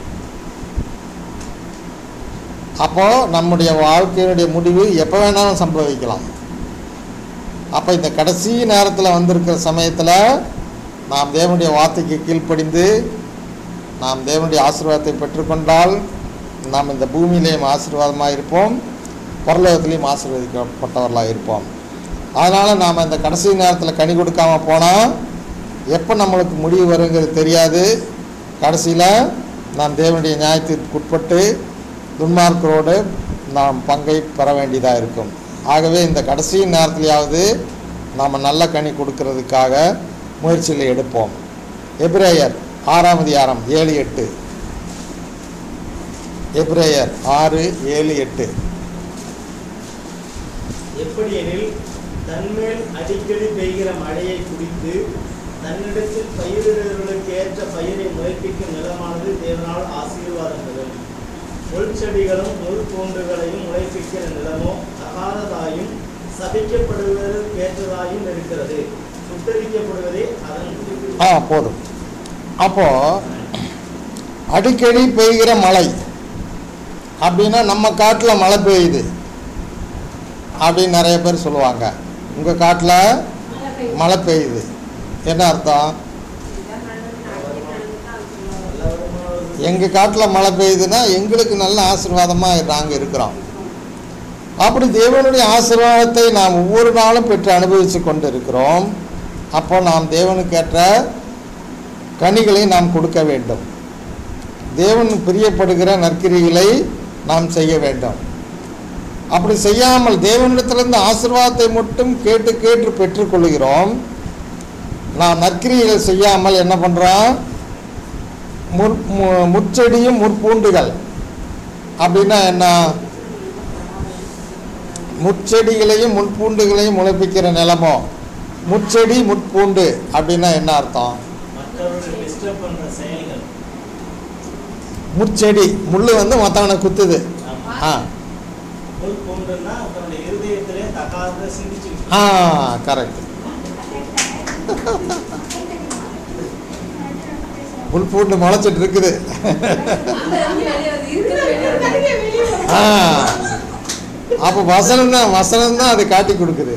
அப்போது நம்முடைய வாழ்க்கையினுடைய முடிவு எப்போ வேணாலும் சம்பவிக்கலாம் அப்போ இந்த கடைசி நேரத்தில் வந்திருக்கிற சமயத்தில் நாம் தேவனுடைய வார்த்தைக்கு கீழ்ப்படிந்து நாம் தேவனுடைய ஆசீர்வாதத்தை பெற்றுக்கொண்டால் நாம் இந்த பூமியிலேயும் ஆசீர்வாதமாக இருப்போம் பரலோகத்திலையும் ஆசீர்வதிக்கப்பட்டவர்களாக இருப்போம் அதனால் நாம் இந்த கடைசி நேரத்தில் கனி கொடுக்காம போனால் எப்போ நம்மளுக்கு முடிவு வருங்கிறது தெரியாது கடைசியில் நாம் தேவனுடைய நியாயத்திற்கு உட்பட்டு துன்மார்க்கரோடு நாம் பங்கை பெற வேண்டியதாக இருக்கும் ஆகவே இந்த கடைசி நேரத்திலேயாவது நாம் நல்ல கனி கொடுக்கறதுக்காக முயற்சியில் எடுப்போம் எப்ரேயர் ஆறாம் அதிகாரம் ஏழு எட்டு எப்ரேயர் ஆறு ஏழு எட்டு எப்படியெனில் தன்மேல் அடிக்கடி பெய்கிற மழையை குடித்து தன்னிடத்தில் பயிரிடுவர்களுக்கு ஏற்ற பயிரை முளைப்பிக்கும் நிலமானது தேவனால் ஆசீர்வாதம் பெறும் முள் செடிகளும் முள் பூண்டுகளையும் முளைப்பிக்கிற நிலமோ தகாததாயும் சபிக்கப்படுவதற்கு ஏற்றதாயும் இருக்கிறது சுட்டரிக்கப்படுவதே அதன் முடிவு ஆ போதும் அப்போ அடிக்கடி பெய்கிற மழை அப்படின்னா நம்ம காட்டில் மழை பெய்யுது அப்படின்னு நிறைய பேர் சொல்லுவாங்க உங்கள் காட்டில் மழை பெய்யும் மழை பெய்யுது என்ன அர்த்தம் இதான் நல்லது நாளைக்கு நல்லது தான் சொல்லுவாங்க நல்ல வருமானம் எங்கள் காட்டில் மழை பெய்யுதுன்னா எங்களுக்கு நல்ல ஆசீர்வாதமாக நாங்கள் இருக்கிறோம் அப்படி தேவனுடைய ஆசீர்வாதத்தை நாம் ஒவ்வொரு நாளும் பெற்று அனுபவித்து கொண்டு இருக்கிறோம் அப்போ நாம் தேவனுக்கேற்ற கனிகளை நாம் கொடுக்க வேண்டும் தேவன் பிரியப்படுகிற நற்கிரிகளை நாம் செய்ய வேண்டும் அப்படி செய்யாமல் தேவனிடத்திலிருந்து ஆசீர்வாதத்தை மட்டும் கேட்டு கேட்டு பெற்றுக்கொள்கிறோம் நாம் நற்கிரிகள் செய்யாமல் என்ன பண்ணுறோம் முற் மு- முற்செடியும் முற்பூண்டுகள் அப்படின்னா என்ன முற்செடிகளையும் முற்பூண்டுகளையும் முளைப்பிக்கிற நிலமோ முற்செடி முற்பூண்டு அப்படின்னா என்ன அர்த்தம் மற்றவர்கள் டிஸ்டர்ப் பண்ற செயல்கள் முற்செடி முள் வந்து மற்றவனை குத்துது ஆமா. ஆ முள் பூண்டுன்னா தன்னுடைய இருதயத்திலே தகாத சிந்திச்சு ஆ கரெக்ட் முள் பூண்டு முளைச்சிட்டு இருக்குது அந்த இருந்து வெளியே வந்து இருக்கிற வெளியே வந்து ஆ அப்போ வசனம் தான் வசனம் தான் அதை காட்டி கொடுக்குது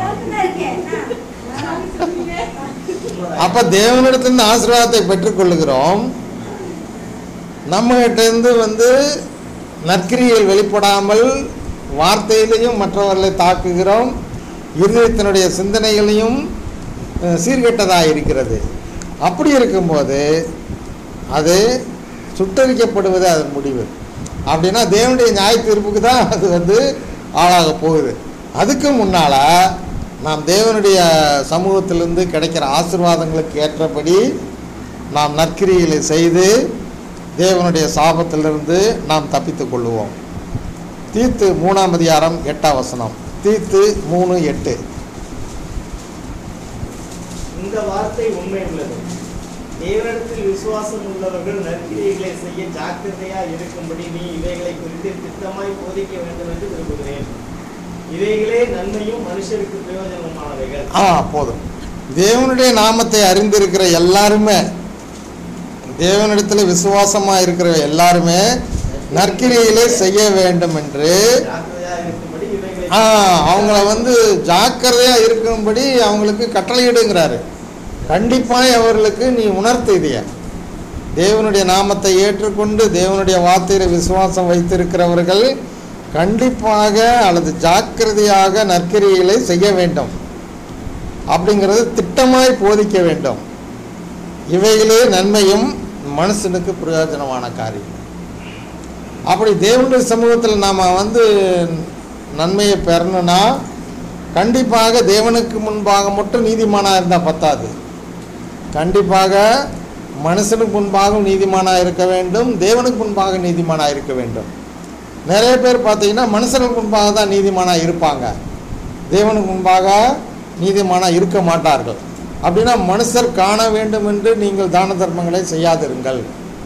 அப்போ தேவனிடத்திலிருந்து ஆசீர்வாதத்தை பெற்றுக்கொள்ளுகிறோம் நம்மகிட்ட இருந்து வந்து நற்கிரிகள் வெளிப்படாமல் வார்த்தையிலையும் மற்றவர்களை தாக்குகிறோம் இருதயத்தினுடைய சிந்தனைகளையும் அஹ், சீர்கெட்டதாக இருக்கிறது அப்படி இருக்கும்போது அது சுட்டரிக்கப்படுவது அதன் முடிவு அப்படின்னா தேவனுடைய நியாய தீர்ப்புக்கு தான் அது வந்து ஆளாக போகுது அதுக்கு முன்னால் நாம் தேவனுடைய சமூகத்திலிருந்து கிடைக்கிற ஆசீர்வாதங்களுக்கு ஏற்றபடி நாம் நற்கிரிகளை செய்து தேவனுடைய சாபத்திலிருந்து நாம் தப்பித்துக் கொள்ளுவோம் தீத்து மூணாம் அதிகாரம் எட்டாம் வசனம் தீத்து மூணு எட்டு இந்த வார்த்தை உண்மை உள்ளது தேவனிடத்தில் விசுவாசம் உள்ளவர்கள் நற்கிரியைகளை செய்ய ஜாக்கிரதையா இருக்கும்படி நீ இவைகளை குறித்து திட்டமாய் போதிக்க வேண்டும் என்று விரும்புகிறேன் இவைகளே நன்மையும் மனுஷருக்கு பிரயோஜனமானவைகள் ஆ போதும் தேவனுடைய நாமத்தை அறிந்திருக்கிற எல்லாருமே தேவனிடத்தில் விசுவாசமாக இருக்கிற எல்லாருமே நற்கிரியிலே செய்ய வேண்டும் என்று ஜாக்கிரதையா இருக்கும்படி இவைகளை ஆ அவங்கள வந்து ஜாக்கிரதையாக இருக்கும்படி அவங்களுக்கு கட்டளையிடுங்கிறாரு கண்டிப்பாக அவர்களுக்கு நீ உணர்த்து இதைய தேவனுடைய நாமத்தை ஏற்றுக்கொண்டு தேவனுடைய வார்த்தையில் விசுவாசம் வைத்திருக்கிறவர்கள் கண்டிப்பாக அல்லது ஜாக்கிரதையாக நற்கிரிகளை செய்ய வேண்டும் அப்படிங்கிறது திட்டமாய் போதிக்க வேண்டும் இவைகளே நன்மையும் மனுஷனுக்கு பிரயோஜனமான காரியம் அப்படி தேவனுடைய சமூகத்தில் நாம் வந்து நன்மையை பெறணும்னா கண்டிப்பாக தேவனுக்கு முன்பாக மட்டும் நீதிமானாக இருந்தால் பத்தாது கண்டிப்பாக மனுஷனுக்கு முன்பாகவும் நீதிமானாக இருக்க வேண்டும் தேவனுக்கு முன்பாக நீதிமானாக இருக்க வேண்டும் நிறைய பேர் பார்த்தீங்கன்னா மனுஷனுக்கு முன்பாக தான் நீதிமானாக இருப்பாங்க தேவனுக்கு முன்பாக நீதிமானாக இருக்க மாட்டார்கள் அப்படின்னா மனுஷர் காண வேண்டும் என்று நீங்கள் தான தர்மங்களை செய்யாதிருங்கள்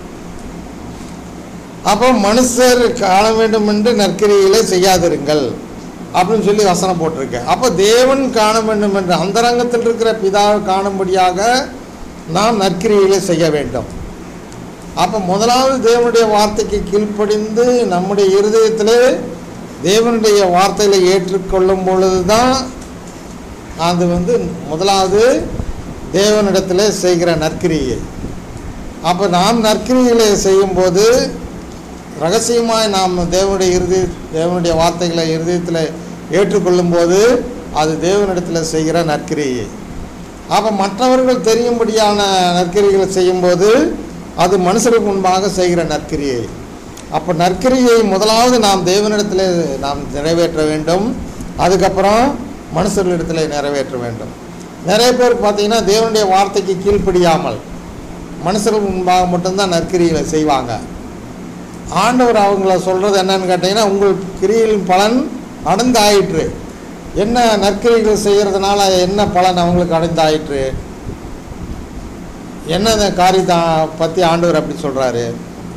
அப்போ மனுஷர் காண வேண்டும் என்று நற்கிரிகளை செய்யாதிருங்கள் அப்படின்னு சொல்லி வசனம் போட்டிருக்கேன் அப்போ தேவன் காண வேண்டும் என்று அந்தரங்கத்தில் இருக்கிற பிதாவை காணும்படியாக நாம் நற்கிரிகளை செய்ய வேண்டும் அப்போ முதலாவது தேவனுடைய வார்த்தைக்கு கீழ்ப்படிந்து நம்முடைய இருதயத்தில் தேவனுடைய வார்த்தைகளை ஏற்றுக்கொள்ளும் பொழுது தான் அது வந்து முதலாவது தேவனிடத்தில் செய்கிற நற்கிரியை அப்போ நாம் நற்கிரிகளை செய்யும்போது ரகசியமாய் நாம் தேவனுடைய இறுதி தேவனுடைய வார்த்தைகளை இருதயத்தில் ஏற்றுக்கொள்ளும்போது அது தேவனிடத்தில் செய்கிற நற்கிரியை அப்போ மற்றவர்கள் தெரியும்படியான நற்கிரிகளை செய்யும்போது அது மனுஷருக்கு முன்பாக செய்கிற நற்கிரியை அப்போ நற்கிரியை முதலாவது நாம் தேவனிடத்தில் நாம் நிறைவேற்ற வேண்டும் அதுக்கப்புறம் மனுஷர்களிடத்தில் நிறைவேற்ற வேண்டும் நிறைய பேர் பார்த்தீங்கன்னா தேவனுடைய வார்த்தைக்கு கீழ்ப்படியாமல் மனுஷர்களுக்கு முன்பாக மட்டும்தான் நற்கிரிகளை செய்வாங்க ஆண்டவர் அவங்கள சொல்கிறது என்னன்னு கேட்டிங்கன்னா உங்கள் கிரியின் பலன் அடைந்தாயிற்று என்ன நற்கிரிகள் செய்கிறதுனால என்ன பலன் அவங்களுக்கு அடைந்தாயிற்று என்ன இந்த காரியத்தை பற்றி ஆண்டவர் அப்படி சொல்கிறாரு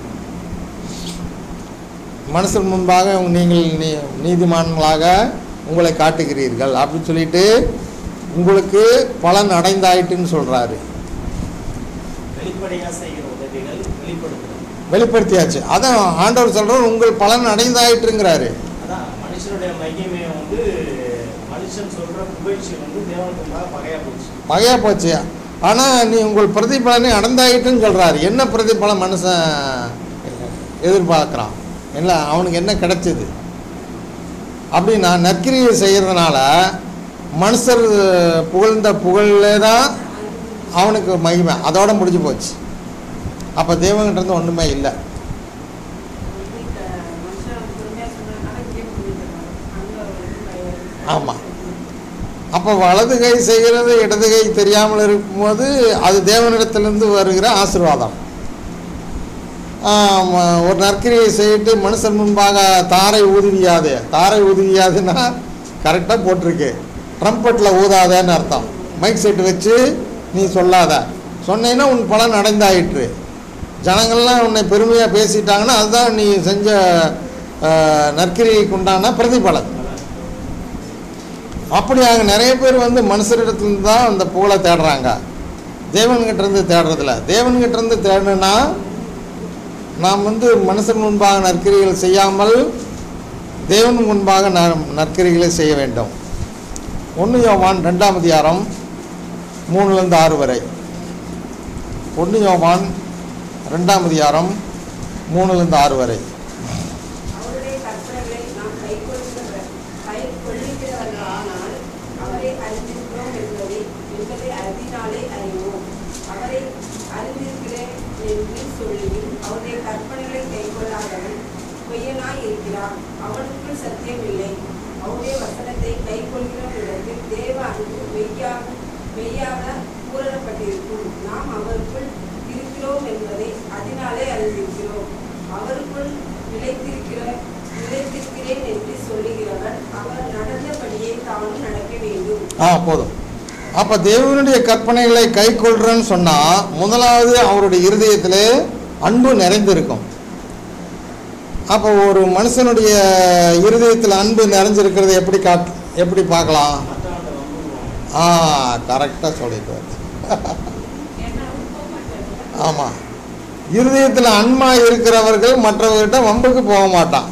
மனுஷன் முன்பாக நீங்கள் நீ நீதிமான்களாக உங்களை காட்டுகிறீர்கள் அப்படின்னு சொல்லிட்டு உங்களுக்கு பலன் அடைந்தாயிட்டுன்னு சொல்கிறாரு வெளிப்படையா செய்கிற உதவிகள் வெளிப்படுத்துறது வெளிப்படுத்தியாச்சு அதான் ஆண்டவர் சொல்கிறார் உங்கள் பலன் அடைந்தாயிட்டுங்கிறாரு அதான் மனுஷனுடைய மகிமையை வந்து மனுஷன் சொல்ற புகழ்ச்சி வந்து தேவனுக்கு முன்பாக பகையா போச்சு மகையா போச்சு ஆனால் நீ உங்கள் பிரதிபலனை அடைந்தாயிட்டுன்னு சொல்கிறாரு என்ன பிரதிபலன் மனுஷன் எதிர்பார்க்குறான் இல்லை அவனுக்கு என்ன கிடைச்சது அப்படின்னா நற்கிரியை செய்கிறதுனால மனுஷர் புகழ்ந்த புகழே தான் அவனுக்கு மகிமை அதோட முடிஞ்சு போச்சு அப்போ தேவன்கிட்ட இருந்து ஒன்றுமே இல்லை ஆமாம் அப்போ வலது கை செய்கிறது இடது கை தெரியாமல் இருக்கும்போது அது தேவனிடத்திலிருந்து வருகிற ஆசீர்வாதம் ஆம், ஒரு நற்கிரியை செய்யிட்டு மனுஷன் முன்பாக தாரை ஊதுவியாது தாரை ஊதுவியாதுன்னா கரெக்டாக போட்டிருக்கு ட்ரம்பட்டில் ஊதாதேன்னு அர்த்தம் மைக் செட் வச்சு நீ சொல்லாத சொன்னீன்னா உன் பலன் அடைந்தாயிற்று ஜனங்கள்லாம் உன்னை பெருமையாக பேசிட்டாங்கன்னா அதுதான் நீ செஞ்ச அஹ், நற்கிரிக்கு உண்டான பிரதிபலன் அப்படியாக நிறைய பேர் வந்து மனுஷரிடத்துலேருந்து தான் அந்த புகழை தேடுறாங்க தேவன்கிட்ட இருந்து தேடுறதில்ல தேவன்கிட்ட இருந்து தேடணுன்னா நாம் வந்து மனுஷன் முன்பாக நற்கிரிகள் செய்யாமல் தேவன் முன்பாக நாம் நற்கிரிகளை செய்ய வேண்டும் ஒன்று யோவான் ரெண்டாம் அதிகாரம் மூணுலேருந்து ஆறு வரை ஒன்று யோவான் ரெண்டாம் அதிகாரம் மூணுலேருந்து ஆறு வரை அவருடைய கற்பனைகளை நாம் கைக்கொள்கிற கைக்கொள்ளுகிறவர்களானால் அவரை அறிந்திருக்கிறோம் என்பதை என்பதை அறிந்தினாலே அறிவோம் அவரை அறிந்திருக்கிறேன் என்று சொல்லியும் அவருடைய கற்பனைகளை கைக்கொள்ளாதவன் பொய்யனாய் இருக்கிறான் அவனுக்குள் சத்தியம் இல்லை அவருடைய வசனத்தை கைக்கொள்கிறவர்களுக்கு தேவ அன்பு மெய்யாக மெய்யாக கூறப்பட்டிருக்கும் நாம் அவருக்குள் இருக்கிறோம் என்பதை அதனாலே அறிந்திருக்கிறோம் அவருக்குள் நிலைத்திருக்கிற நிலைத்திருக்கிறேன் என்று சொல்லுகிறவர் அவர் நடந்தபடியே தானும் நடக்க வேண்டும் ஆ போதும் அப்போ தேவனுடைய கற்பனைகளை கை கொள்றேன்னு சொன்னால் முதலாவது அவருடைய இருதயத்தில் அன்பு நிறைந்திருக்கும் அப்போ ஒரு மனுஷனுடைய இருதயத்தில் அன்பு நிறைஞ்சிருக்கிறது எப்படி காட் எப்படி பார்க்கலாம் மற்றவன்ட்ட வம்புக்குவாங்க ஆ கரெக்டாக சொல்லிட்டு ஏன்னா அவர் போக மாட்டாரு ஆமாம் இருதயத்தில் அன்மா இருக்கிறவர்கள் மற்றவர்கிட்ட வம்புக்கு போக மாட்டான்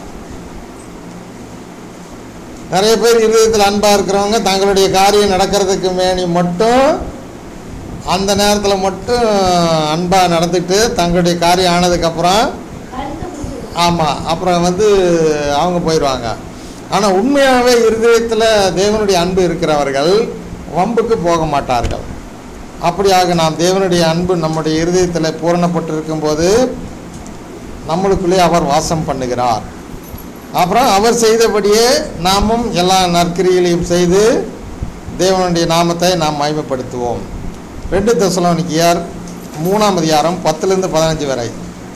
நிறைய பேர் இருதயத்தில் அன்பாக இருக்கிறவங்க தங்களுடைய காரியம் நடக்கிறதுக்கு மேனி மட்டும் அந்த நேரத்தில் மட்டும் அன்பாக நடந்துட்டு தங்களுடைய காரியம் ஆனதுக்கப்புறம் கருத்து புரியுது ஆமாம் அப்புறம் வந்து அவங்க போயிடுவாங்க ஆனால் உண்மையாகவே இருதயத்தில் தேவனுடைய அன்பு இருக்கிறவர்கள் வம்புக்கு போக மாட்டார்கள் அப்படியாக நாம் தேவனுடைய அன்பு நம்முடைய இருதயத்தில் பூரணப்பட்டிருக்கும் போது நம்மளுக்குள்ளே அவர் வாசம் பண்ணுகிறார் அப்புறம் அவர் செய்தபடியே நாமும் எல்லா நற்கிரிகளையும் செய்து தேவனுடைய நாமத்தை நாம் மகிமைப்படுத்துவோம் ரெண்டு தெசலோனிக்கியார் மூணாம் அதிகாரம் பத்துலேருந்து பதினஞ்சு வரை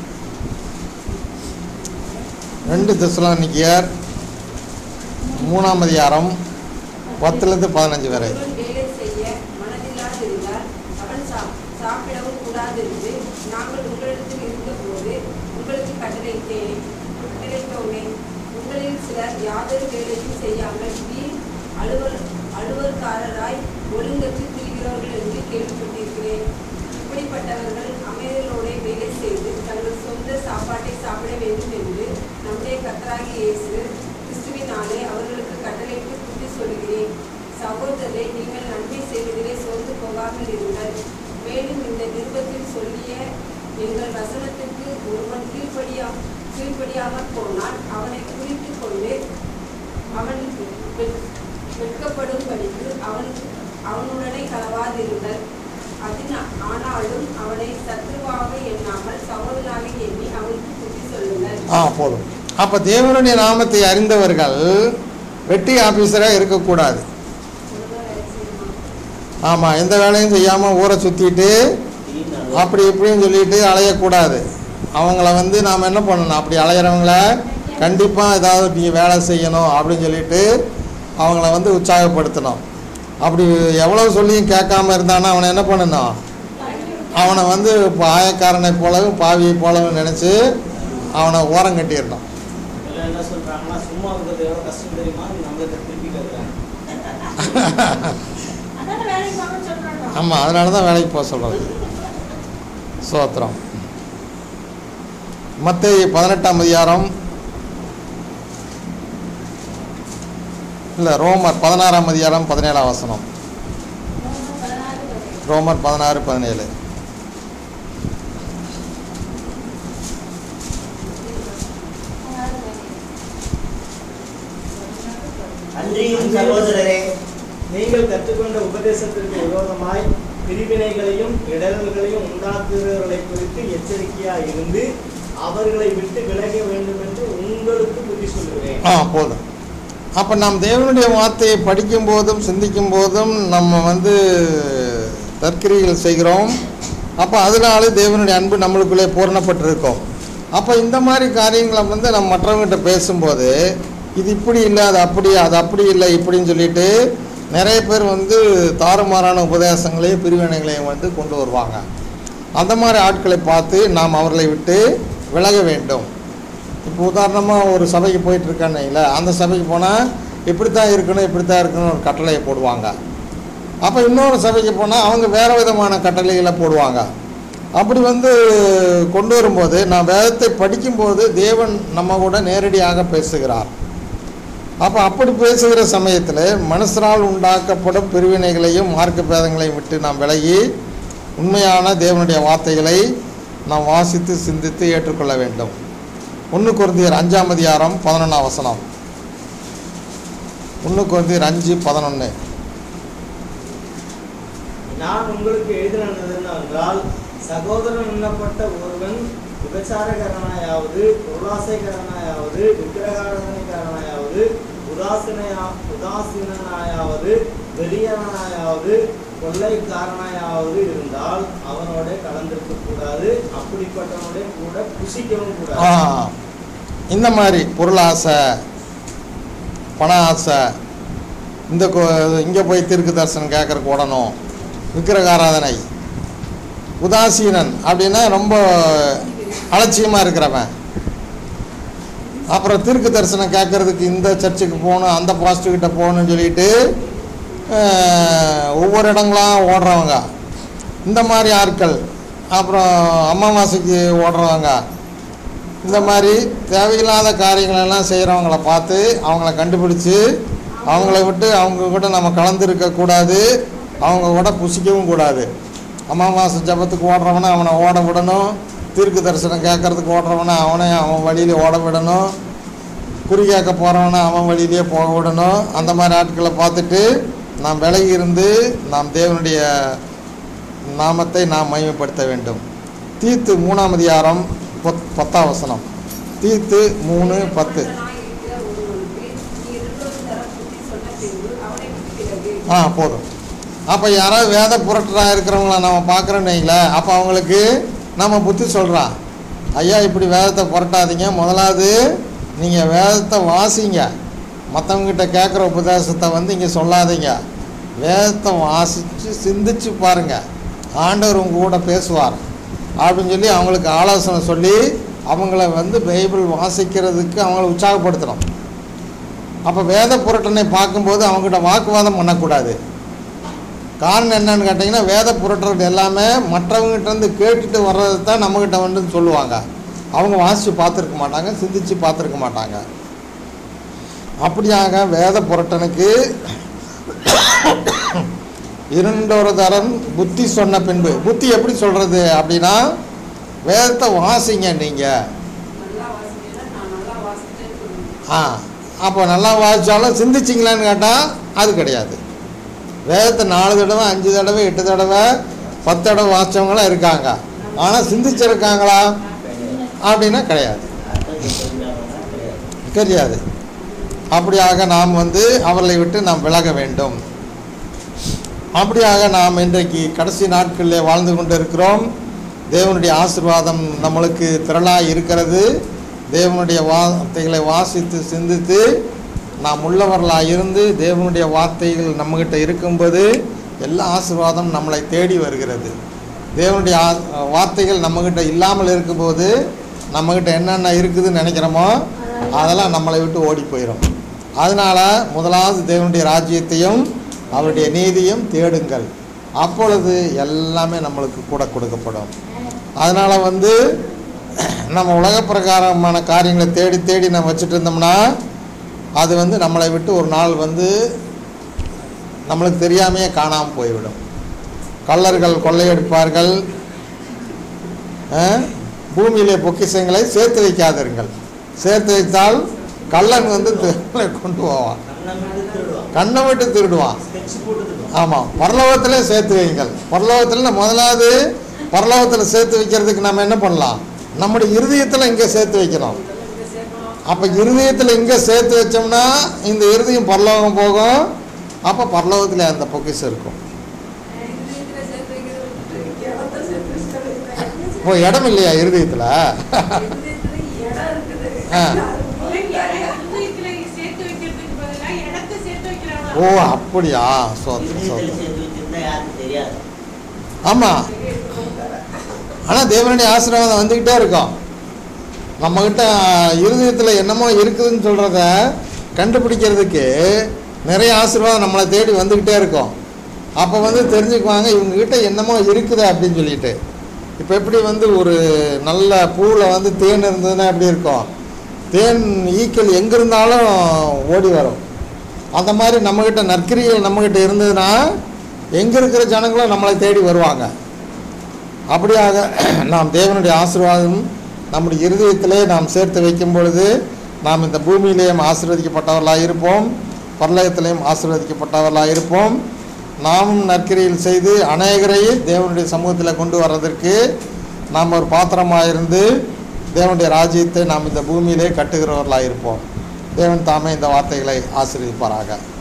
ரெண்டு தெசலோனிக்கியார் மூணாம் அதிகாரம் பத்துலேருந்து பதினஞ்சு வரை ஒருவன் வேலை செய்ய மனதில்லாதிருந்தால் அவன் சா- சாப்பிடவும் கூடாதிருந்து நாங்கள் உங்களிடத்தில் இருந்தபோது உங்களுக்கு கட்டளையிட்டேன் கட்டளையிட்டோமே உங்களில் சிலர் யாதொரு வேலையும் செய்யாமல் வீண் அலுவல் அலுவல்காரராய் ஒழுங்கற்று திரிகிறவர்கள் என்று கேள்விப்பட்டிருக்கிறேன் இப்படிப்பட்டவர்கள் அமைதலோടെ வேலை செய்து தங்கள் சொந்த சாப்பாட்டை சாப்பிட வேண்டும் என்று நம்முடைய கர்த்தராகிய இயேசு கிறிஸ்துவினாலே அவர்களுக்கு கட்டளையிட்டு புத்தி சொல்கிறேன் சகோதரரை நீங்கள் நன்மை செய்வதிலே சோர்ந்து போகாமல் இருங்கள் மேலும் இந்த நிருபத்தில் சொல்லிய எங்கள் வசனத்திற்கு ஒருவன் கீழ்ப்படியா கீழ்ப்படியாமல் போனால் அவனை குறித்து கொண்டு அவன் வெட்- வெட்கப்படும்படிக்கு அவன் அவனுடனே கலவாதிருங்கள் அதினா ஆனாலும் அவனை சத்ருவாக எண்ணாமல் சகோதரனாக எண்ணி அவனுக்கு புத்தி சொல்லுங்கள் ஆ போதும் அப்போ தேவனுடைய நாமத்தை அறிந்தவர்கள் வெட்டி ஆஃபீஸராக இருக்கக்கூடாது ஒருவர் வேலை செய்யுமா? ஆமாம் எந்த வேலையும் செய்யாமல் ஊரை சுற்றிட்டு அப்படி இப்படின்னு சொல்லிட்டு அலையக்கூடாது அவங்கள வந்து நாம் என்ன பண்ணணும் அப்படி அலையிறவங்கள கண்டிப்பாக ஏதாவது நீங்கள் வேலை செய்யணும் அப்படின்னு சொல்லிட்டு அவங்கள வந்து உற்சாகப்படுத்தணும் அப்படி எவ்வளோ சொல்லியும் கேட்காம இருந்தானா அவனை என்ன பண்ணணும் அவனை வந்து பாயக்காரனை போலவும் பாவியை போலவும் நினச்சி அவனை ஓரம் கட்டிடணும் எல்லாம் என்ன சொல்றாங்கன்னா சும்மா இருக்கிறது எவ்வளோ கஷ்டம் தெரியுமா நம்மளுக்கு திருப்பி கேட்குறாங்க அதான வேலைக்கு வாங்கன்னு சொல்றாங்க ஆமாம் அதனால தான் வேலைக்கு போக சொல்கிறது சோத்திரம் மத்தேயு பதினெட்டாம் அதிகாரம் இல்லை ரோமர் பதினாறாம் அதிகாரம் பதினேழாம் வசனம் பதினாறு வரை. ரோமர் பதினாறு பதினேழு பதினாறு வரை. அன்றியும் சகோதரரே நீங்கள் கற்றுக்கொண்ட உபதேசத்திற்கு விரோதமாய் பிரிவினைகளையும் இடர்களையும் உண்டாக்குகிறவர்களை குறித்து எச்சரிக்கையாய் இருந்து அவர்களை விட்டு விலக வேண்டும் என்று உங்களுக்கு புத்தி சொல்லுகிறேன் ஆ போதும் அப்போ நாம் தேவனுடைய வார்த்தையை படிக்கும் போதும் சிந்திக்கும் போதும் நம்ம வந்து தற்கிரிகள் செய்கிறோம் அப்போ அதனால தேவனுடைய அன்பு நம்மளுக்குள்ளே பூரணப்பட்டிருக்கும் அப்போ இந்த மாதிரி காரியங்களை வந்து நம்ம மற்றவங்ககிட்ட பேசும்போது இது இப்படி இல்லை அது அப்படி அது அப்படி இல்லை இப்படின்னு சொல்லிட்டு நிறைய பேர் வந்து தாறுமாறான உபதேசங்களையும் பிரிவினைகளையும் வந்து கொண்டு வருவாங்க அந்த மாதிரி ஆட்களை பார்த்து நாம் அவர்களை விட்டு விலக வேண்டும் இப்போ உதாரணமாக ஒரு சபைக்கு போயிட்டு இருக்கேன்னு அந்த சபைக்கு போனால் இப்படி தான் இருக்கணும் இப்படி தான் இருக்கணும் ஒரு கட்டளையை போடுவாங்க அப்போ இன்னொரு சபைக்கு போனால் அவங்க வேறு விதமான கட்டளைகளை போடுவாங்க அப்படி வந்து கொண்டு வரும்போது நான் வேதத்தை படிக்கும்போது தேவன் நம்ம கூட நேரடியாக பேசுகிறார் அப்போ அப்படி பேசுகிற சமயத்தில் மனுஷனால் உண்டாக்கப்படும் பிரிவினைகளையும் மார்க்க பேதங்களையும் விட்டு நாம் விலகி உண்மையான தேவனுடைய வார்த்தைகளை நாம் வாசித்து சிந்தித்து ஏற்றுக்கொள்ள வேண்டும் ஒன்று குருந்தியர் அஞ்சாம் அதிகாரம் பதினொன்றாம் வசனம் ஒன்று குருந்தியர் அஞ்சு பதினொன்று நான் உங்களுக்கு எழுதினது என்னவென்றால் சகோதரன் எண்ணப்பட்ட ஒருவன் விபச்சாரகரனாயாவது பொருளாசைகரனாயாவது விக்கிரகாரதனைக்காரனாயாவது உதாசீனையா உதாசீனாயாவது வெளியனாயாவது கொள்ளைக்காரனாயாவது இருந்தால் அவனோட கலந்திருக்க கூடாது அப்படிப்பட்டவனோட கூட புசிக்கவும் ஆ கூடாது இந்த மாதிரி பொருளாசை பண ஆசை இந்த இங்கே போய் தீர்க்கு தரிசனம் கேட்கறக்கு உடனும் விக்கிரக ஆராதனை உதாசீனன் அப்படின்னா ரொம்ப அலட்சியமாக இருக்கிறவன் அப்புறம் தீர்க்கு தரிசனம் கேட்கறதுக்கு இந்த சர்ச்சுக்கு போகணும் அந்த பாஸ்டர்கிட்ட போகணும்னு சொல்லிட்டு அஹ், ஒவ்வொரு இடங்களாம் ஓடுறவங்க இந்த மாதிரி ஆட்கள் அப்புறம் அமாவாசைக்கு ஓடுறவங்க இந்த மாதிரி தேவையில்லாத காரியங்களெல்லாம் செய்கிறவங்கள பார்த்து அவங்கள கண்டுபிடிச்சு அவங்கள விட்டு அவங்க கூட நம்ம கலந்துருக்க கூடாது அவங்க கூட புசிக்கவும் கூடாது அமாவாசை ஜபத்துக்கு ஓடுறவனை அவனை ஓட விடணும் தீர்க்கு தரிசனம் கேட்கறதுக்கு ஓடுறவனை அவனை அவன் வழியிலே ஓட விடணும் குறி கேட்க போகிறவனை அவன் வழியிலே போக விடணும் அந்த மாதிரி ஆட்களை பார்த்துட்டு நாம் விலகி இருந்து நாம் தேவனுடைய நாமத்தை நாம் மகிமைப்படுத்த வேண்டும் தீத்து மூணாம் அதிகாரம் பத் பத்தாம் வசனம் தீத்து மூணு பத்து இருக்கிற ஒருவனுக்கு நீ இரண்டொரு தரம் புத்தி சொன்ன பின்பு அவனை விட்டு விலகு ஆ போதும் அப்போ யாராவது வேத புரட்டராக இருக்கிறவங்கள நம்ம பார்க்குறோன்னு வைங்களேன் அப்போ அவங்களுக்கு நம்ம புத்தி சொல்கிறான் ஐயா இப்படி வேதத்தை புரட்டாதீங்க முதலாவது நீங்கள் வேதத்தை வாசிங்க மற்றவங்ககிட்ட கேட்குற உபதேசத்தை வந்து இங்கே சொல்லாதீங்க வேதத்தை வாசித்து சிந்திச்சு பாருங்கள் ஆண்டவர் உங்க கூட பேசுவார் அப்படின்னு சொல்லி அவங்களுக்கு ஆலோசனை சொல்லி அவங்கள வந்து பைபிள் வாசிக்கிறதுக்கு அவங்கள உற்சாகப்படுத்தணும் அப்போ வேத புரட்டனை பார்க்கும்போது அவங்ககிட்ட வாக்குவாதம் பண்ணக்கூடாது காரணம் என்னன்னு கேட்டிங்கன்னா வேத புரட்டுறது எல்லாமே மற்றவங்ககிட்ட இருந்து கேட்டுட்டு வர்றது தான் நம்மக்கிட்ட வந்து சொல்லுவாங்க அவங்க வாசித்து பார்த்துருக்க மாட்டாங்க சிந்திச்சு பார்த்துருக்க மாட்டாங்க அப்படியாக வேத புரட்டனுக்கு இரண்டொரு தரம் புத்தி சொன்ன பின்பு புத்தி எப்படி சொல்கிறது அப்படின்னா வேதத்தை வாசிங்க நீங்கள் நல்லா வாசிக்கல நான் நல்லா வாசிச்சேன்னு சொல்லுவேன் ஆ அப்போ நல்லா வாசித்தாலும் சிந்திச்சிங்களான்னு கேட்டால் அது கிடையாது வேதத்தை நாலு தடவை அஞ்சு தடவை எட்டு தடவை பத்து தடவை வாசித்தவங்களாம் இருக்காங்க ஆனால் சிந்திச்சிருக்காங்களா அப்படின்னா கிடையாது அர்த்தத்தை தெரிஞ்சவங்க கிடையாது தெரியாது அப்படியாக நாம் வந்து அவர்களை விட்டு நாம் விலக வேண்டும் அப்படியாக நாம் இன்றைக்கு கடைசி நாட்களில் வாழ்ந்து கொண்டு இருக்கிறோம் தேவனுடைய ஆசீர்வாதம் நம்மளுக்கு திரளாக இருக்கிறது தேவனுடைய வார்த்தைகளை வாசித்து சிந்தித்து நாம் உள்ளவர்களாக இருந்து தேவனுடைய வார்த்தைகள் நம்மக்கிட்ட இருக்கும்போது எல்லா ஆசீர்வாதம் நம்மளை தேடி வருகிறது தேவனுடைய ஆ- வார்த்தைகள் நம்மக்கிட்ட இல்லாமல் இருக்கும்போது நம்மக்கிட்ட என்னென்ன இருக்குதுன்னு நினைக்கிறோமோ அதெல்லாம் நம்மளை விட்டு ஓடி போயிடும் அதனால் முதலாவது தேவனுடைய ராஜ்யத்தையும் அவருடைய நீதியும் தேடுங்கள் அப்பொழுது எல்லாமே நம்மளுக்கு கூட கொடுக்கப்படும் அதனால் வந்து நம்ம உலக பிரகாரமான காரியங்களை தேடி தேடி நம்ம வச்சுட்டு இருந்தோம்னா அது வந்து நம்மளை விட்டு ஒரு நாள் வந்து நம்மளுக்கு தெரியாமையே காணாமல் போய்விடும் கள்ளர்கள் கொள்ளையடிப்பார்கள் ஆ? பூமியிலே பொக்கிஷங்களை சேர்த்து வைக்காதிருங்கள் சேர்த்து வைத்தால் கள்ளன் வந்து திருடனை கொண்டு போவான் கண்ணமிட்டு திருடுவான் கண்ணை விட்டு திருடுவான் ஸ்கெட்ச் போட்டு திருடுவான் ஆமாம் பரலோகத்திலே சேர்த்து வைங்கள் பரலோகத்தில் முதலாவது பரலோகத்தில் சேர்த்து வைக்கிறதுக்கு நம்ம என்ன பண்ணலாம் நம்முடைய இருதயத்தில் இங்கே சேர்த்து வைக்கணும் அப்போ இருதயத்தில் இங்கே சேர்த்து வச்சோம்னா இந்த இருதயம் பரலோகம் போகும் அப்போ பரலோகத்தில் அந்த பொக்கிஷம் இருக்கும் இருதயத்துல சேர்த்து வைக்கிறத விட்டுட்டு இடத்த சேர்த்து வச்சுட்டாங்க. இப்போ இடம் இல்லையா இருதயத்தில் இருதயத்துல இடம் இருக்குது. ஆ. அது பிள்ளைங்களை போய் இருதயத்துல சேர்த்து வைக்கிறதுக்கு பதிலா இடத்தை சேர்த்து வைக்கிறாங்க ஓ அப்படியா சோத்திரம் இதயத்தில் சோத்திரம் சேர்த்து வச்சிருந்தா யாருக்கும் தெரியாது ஆமாம் ஆனால் தேவனுடைய ஆசீர்வாதம் வந்துக்கிட்டே இருக்கும் நம்மக்கிட்ட இருதயத்தில் என்னமோ இருக்குதுன்னு சொல்கிறத கண்டுபிடிக்கிறதுக்கு நிறைய ஆசீர்வாதம் நம்மளை தேடி வந்துக்கிட்டே இருக்கும் அப்போ வந்து தெரிஞ்சுக்குவாங்க இவங்ககிட்ட என்னமோ இருக்குது அப்படின்னு சொல்லிட்டு இப்போ எப்படி வந்து ஒரு நல்ல பூவில் வந்து தேன் இருந்ததுன்னா எப்படி இருக்கும் தேன் ஈக்கள் எங்கே இருந்தாலும் ஓடி வரும் அந்த மாதிரி நம்மக்கிட்ட நற்கிரிகள் நம்மக்கிட்ட இருந்ததுன்னா எங்கே இருக்கிற ஜனங்களும் நம்மளை தேடி வருவாங்க அப்படியாக நாம் தேவனுடைய ஆசீர்வாதம் நம்முடைய இருதயத்திலே நாம் சேர்த்து வைக்கும் பொழுது நாம் இந்த பூமியிலேயும் ஆசீர்வதிக்கப்பட்டவர்களாக இருப்போம் பரலயத்திலேயும் ஆசீர்வதிக்கப்பட்டவர்களாக இருப்போம் நாமும் நற்கிரியில் செய்து அநேகரை தேவனுடைய சமூகத்தில் கொண்டு வர்றதற்கு நாம் ஒரு பாத்திரமாக இருந்து தேவனுடைய ராஜ்யத்தை நாம் இந்த பூமியிலே கட்டுகிறவர்களாக இருப்போம் தேவன் தாமே இந்த வார்த்தைகளை ஆசீர்வதிப்பாராக